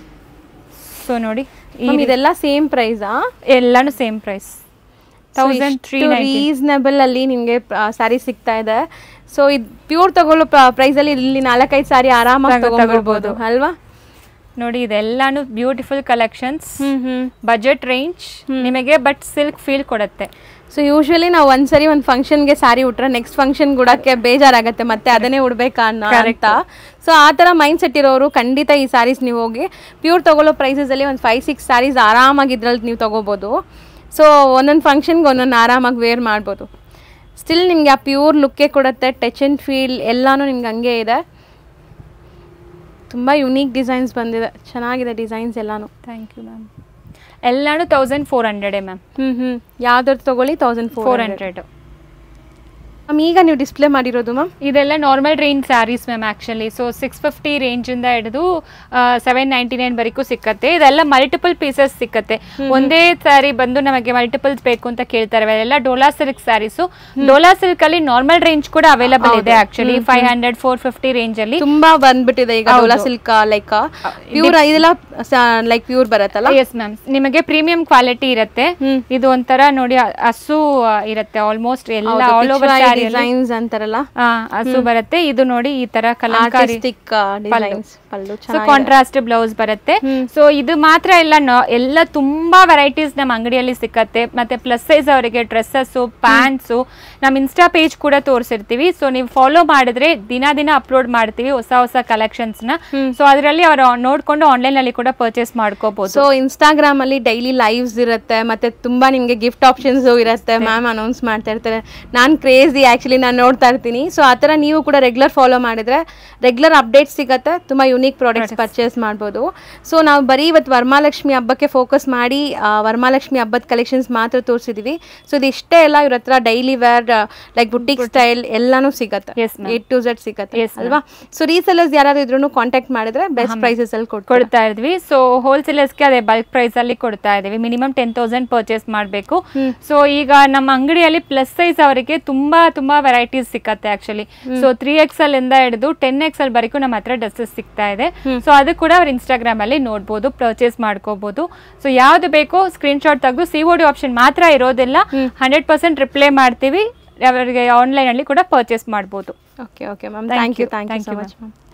ಸೊ ನೋಡಿ ಈ ಮ್ಯಾಮ್ ಇದೆಲ್ಲ ಸೇಮ್ ಪ್ರೈಸಾ ಎಲ್ಲಾನು same price thousand three reasonable ಅಲ್ಲಿ ನಿಮಗೆ ಸ್ಯಾರಿ ಸಿಗ್ತಾ ಇದೆ ಸೊ ಇದು ಪ್ಯೂರ್ ತಗೊಳ್ಳೋ ಪ್ರೈಸ್ ಅಲ್ಲಿ ಇಲ್ಲಿ ನಾಲ್ಕೈದು ಸಾರಿ ಆರಾಮಾಗಿ ತಗೊ- ತಗೊಳ್ಬೋದು ಅಲ್ವಾ ನೋಡಿ ಇದೆಲ್ಲಾನು beautiful collections hmm hmm budget range ನಿಮಗೆ ಬಟ್ ಸಿಲ್ಕ್ ಫೀಲ್ ಕೊಡುತ್ತೆ ಸೊ ಯೂಶ್ವಲಿ ನಾವು ಒಂದ್ಸರಿ ಒಂದು ಫಂಕ್ಷನ್ಗೆ ಸಾರಿ ಉಟ್ರೆ ನೆಕ್ಸ್ಟ್ ಫಂಕ್ಷನ್ ಉಡಕ್ಕೆ ಬೇಜಾರಾಗತ್ತೆ ಮತ್ತೆ ಅದನ್ನೇ ಉಡ್ಬೇಕಾ ಅನ್ನೋ ಅಂತ ಸೊ ಆ ಥರ ಮೈಂಡ್ ಸೆಟ್ ಇರೋರು ಖಂಡಿತ ಈ ಸ್ಯಾರೀಸ್ ನೀವು ಹೋಗಿ ಪ್ಯೂರ್ ತಗೊಳ್ಳೋ ಪ್ರೈಸಸಲ್ಲಿ ಒಂದು ಫೈವ್ ಸಿಕ್ಸ್ ಸ್ಯಾರೀಸ್ ಆರಾಮಾಗಿ ಇದ್ರಲ್ಲಿ ನೀವು ತಗೋಬೋದು ಸೊ ಒಂದೊಂದು ಫಂಕ್ಷನ್ಗೆ ಒಂದೊಂದು ಆರಾಮಾಗಿ ವೇರ್ ಮಾಡ್ಬೋದು ಸ್ಟಿಲ್ ನಿಮಗೆ ಆ ಪ್ಯೂರ್ ಲುಕ್ಕೇ ಕೊಡುತ್ತೆ ಟಚ್ ಆ್ಯಂಡ್ ಫೀಲ್ ಎಲ್ಲಾನು ನಿಮ್ಗೆ ಹಂಗೆ ಇದೆ ತುಂಬ ಯುನೀಕ್ ಡಿಸೈನ್ಸ್ ಬಂದಿದೆ ಚೆನ್ನಾಗಿದೆ ಡಿಸೈನ್ಸ್ ಎಲ್ಲಾನು ಥ್ಯಾಂಕ್ ಯು ಮ್ಯಾಮ್ ಎಲ್ಲಾನು ತೌಸಂಡ್ ಫೋರ್ ಹಂಡ್ರೆಡೇ ಮ್ಯಾಮ್ ಹ್ಞೂ ಹ್ಞೂ ಯಾವ್ದಾದ್ರು ತಗೊಳ್ಳಿ thousand four four hundred ma'am ಈಗ ನೀವು ಡಿಸ್ಪ್ಲೇ ಮಾಡಿರೋದು ಮ್ಯಾಮ್ ಇದೆಲ್ಲ normal range saris ma'am actually so six fifty ರೇಂಜಿಂದ ಹಿಡಿದು ಸೆವೆನ್ ನೈಂಟಿ ನೈನ್ ವರೆಗೂ ಸಿಕ್ಕತ್ತೆ ಇದೆಲ್ಲ ಮಲ್ಟಿಪಲ್ ಪೀಸಸ್ ಸಿಕ್ಕತ್ತೆ ಒಂದೇ ಸ್ಯಾರಿ ಬಂದು ನಮಗೆ ಮಲ್ಟಿಪಲ್ಸ್ ಬೇಕು ಅಂತ ಕೇಳ್ತಾರೆ ಅವೆಲ್ಲ dola silk saris dola silk ಅಲ್ಲಿ ನಾರ್ಮಲ್ ರೇಂಜ್ ಕೂಡ ಅವೈಲಬಲ್ ಇದೆ actually five hundred four fifty range ಅಲ್ಲಿ ತುಂಬಾ ಬಂದ್ಬಿಟ್ಟಿದೆ ಈಗ ಡೋಲಾ ಸಿಲ್ಕ್ ಲೈಕ್ ಪ್ಯೂರ್ ಇದೆಲ್ಲ ಲೈಕ್ ಪ್ಯೂರ್ ಬರತ್ತಲ್ಲ ಎಸ್ ಮ್ಯಾಮ್ ನಿಮಗೆ ಪ್ರೀಮಿಯಂ ಕ್ವಾಲಿಟಿ ಇರುತ್ತೆ ಇದು ಒಂಥರ ನೋಡಿ ಅ- ಹಸು ಆ, ಇರುತ್ತೆ ಆಲ್ಮೋಸ್ಟ್ ಎಲ್ಲ ಆಲ್ ಓವರ್ ಸ್ಯಾರಿ ಡಿಸೈನ್ಸ್ ಅಂತಾರಲ್ಲ ಹಸು ಬರುತ್ತೆ ಇದು ನೋಡಿ ಈ ತರ kalamkari artistic designs pallu so contrast blouse ಬರುತ್ತೆ ಸೊ ಇದು ಮಾತ್ರ ಎಲ್ಲ ನಾ- ಎಲ್ಲ ತುಂಬಾ ವೆರೈಟೀಸ್ ನಮ್ಮ ಅಂಗಡಿಯಲ್ಲಿ ಸಿಕ್ಕತ್ತೆ ಮತ್ತೆ ಪ್ಲಸ್ ಸೈಜ್ ಅವರಿಗೆ ಡ್ರೆಸ್ಸಸ್ ಪ್ಯಾಂಟ್ಸ್ ನಮ್ಮ ಇನ್ಸ್ಟಾ ಪೇಜ್ ಕೂಡ ತೋರಿಸಿರ್ತೀವಿ ಸೊ ನೀವು ಫಾಲೋ ಮಾಡಿದ್ರೆ ದಿನ ದಿನ ಅಪ್ಲೋಡ್ ಮಾಡ್ತೀವಿ ಹೊಸ ಹೊಸ ಕಲೆಕ್ಷನ್ಸ್ ನ ಸೊ ಅದರಲ್ಲಿ ಅವರು ನೋಡ್ಕೊಂಡು ಆನ್ಲೈನ್ ಅಲ್ಲಿ ಕೂಡ ಪರ್ಚೇಸ್ ಮಾಡ್ಕೋಬಹುದು ಸೊ ಇನ್ಸ್ಟಾಗ್ರಾಮ್ ಅಲ್ಲಿ ಡೈಲಿ ಲೈವ್ಸ್ ಇರುತ್ತೆ ಮತ್ತೆ ತುಂಬಾ ನಿಮ್ಗೆ ಗಿಫ್ಟ್ ಆಪ್ಷನ್ಸ್ ಇರುತ್ತೆ ಮ್ಯಾಮ್ ಅನೌನ್ಸ್ ಮಾಡ್ತಾ ಇರ್ತಾರೆ ನಾನು ಕ್ರೇಜಿ ಆಕ್ಚುಲಿ ನಾನು ನೋಡ್ತಾ ಇರ್ತೀನಿ ಸೊ ಆ ಥರ ನೀವು ಕೂಡ ರೆಗ್ಯುಲರ್ ಫಾಲೋ ಮಾಡಿದ್ರೆ ರೆಗ್ಯುಲರ್ ಅಪ್ಡೇಟ್ ಸಿಗುತ್ತೆ ತುಂಬಾ ಯುನೀಕ್ ಪ್ರಾಡಕ್ಟ್ಸ್ ಪರ್ಚೇಸ್ ಮಾಡ್ಬೋದು ಸೊ ನಾವು ಬರೀ ಇವತ್ತು ವರಮಹಾಲಕ್ಷ್ಮಿ ಹಬ್ಬಕ್ಕೆ ಫೋಕಸ್ ಮಾಡಿ ಆ, ವರಮಹಾಲಕ್ಷ್ಮಿ ಹಬ್ಬದ ಕಲೆಕ್ಷನ್ಸ್ ಮಾತ್ರ ತೋರಿಸಿದೀವಿ ಸೊ ಇದಿಷ್ಟೇ ಎಲ್ಲ ಇವ್ರ ಹತ್ರ daily wear like boutique style ಎಲ್ಲಾನು ಸಿಗತ್ತೆ Yes, ma'am. A to Z ಸಿಗತ್ತೆ Yes, ma'am. ಅಲ್ವಾ ಸೊ ರೀಸೆಲ್ಲರ್ಸ್ ಯಾರಾದ್ರೂ ಇದ್ರೂ ಕಾಂಟ್ಯಾಕ್ಟ್ ಮಾಡಿದ್ರೆ ಬೆಸ್ಟ್ ಪ್ರೈಸಸ್ ಅಲ್ಲಿ ಕೊಡ್ತಾರೆ ಕೊಡ್ತಾ ಇದ್ವಿ ಸೊ ಹೋಲ್ಸೇಲರ್ಸ್ಗೆ ಅದೇ ಬಲ್ಕ್ ಪ್ರೈಸ್ ಅಲ್ಲಿ ಕೊಡ್ತಾ ಇದೀವಿ ಮಿನಿಮಮ್ ಟೆನ್ ತೌಸಂಡ್ ಪರ್ಚೇಸ್ ಮಾಡಬೇಕು ಸೊ ಈಗ ನಮ್ಮ ಅಂಗಡಿಯಲ್ಲಿ ಪ್ಲಸ್ ಸೈಜ್ ಅವರಿಗೆ ತುಂಬಾ ತುಂಬಾ ವೆರೈಟೀಸ್ ಸಿಕ್ಕತ್ತೆ actually so three X L ಇಂದ ಹಿಡಿದು ಟೆನ್ ಎಕ್ಸ್ ಎಲ್ ವರೆಗೂ ನಮ್ಮ ಹತ್ರ ಡ್ರೆಸ್ಸಸ್ ಸಿಗ್ತಾ ಇದೆ ಸೊ ಅದು ಕೂಡ ಅವ್ರ ಇನ್ಸ್ಟಾಗ್ರಾಮ್ ಅಲ್ಲಿ ನೋಡ್ಬೋದು ಪರ್ಚೇಸ್ ಮಾಡ್ಕೋಬಹುದು ಸೊ ಯಾವ್ದು ಬೇಕೋ ಸ್ಕ್ರೀನ್ ಶಾಟ್ ತೆಗೆದು ಸಿ ಡಿ ಆಪ್ಷನ್ ಮಾತ್ರ ಇರೋದಿಲ್ಲ ಹಂಡ್ರೆಡ್ ಪರ್ಸೆಂಟ್ ರಿಪ್ಲೈ ಮಾಡ್ತೀವಿ ಅವರಿಗೆ ಆನ್ಲೈನ್ ಅಲ್ಲಿ ಕೂಡ ಪರ್ಚೇಸ್ ಮಾಡ್ಬೋದು okay okay ma'am thank you thank you so much ma'am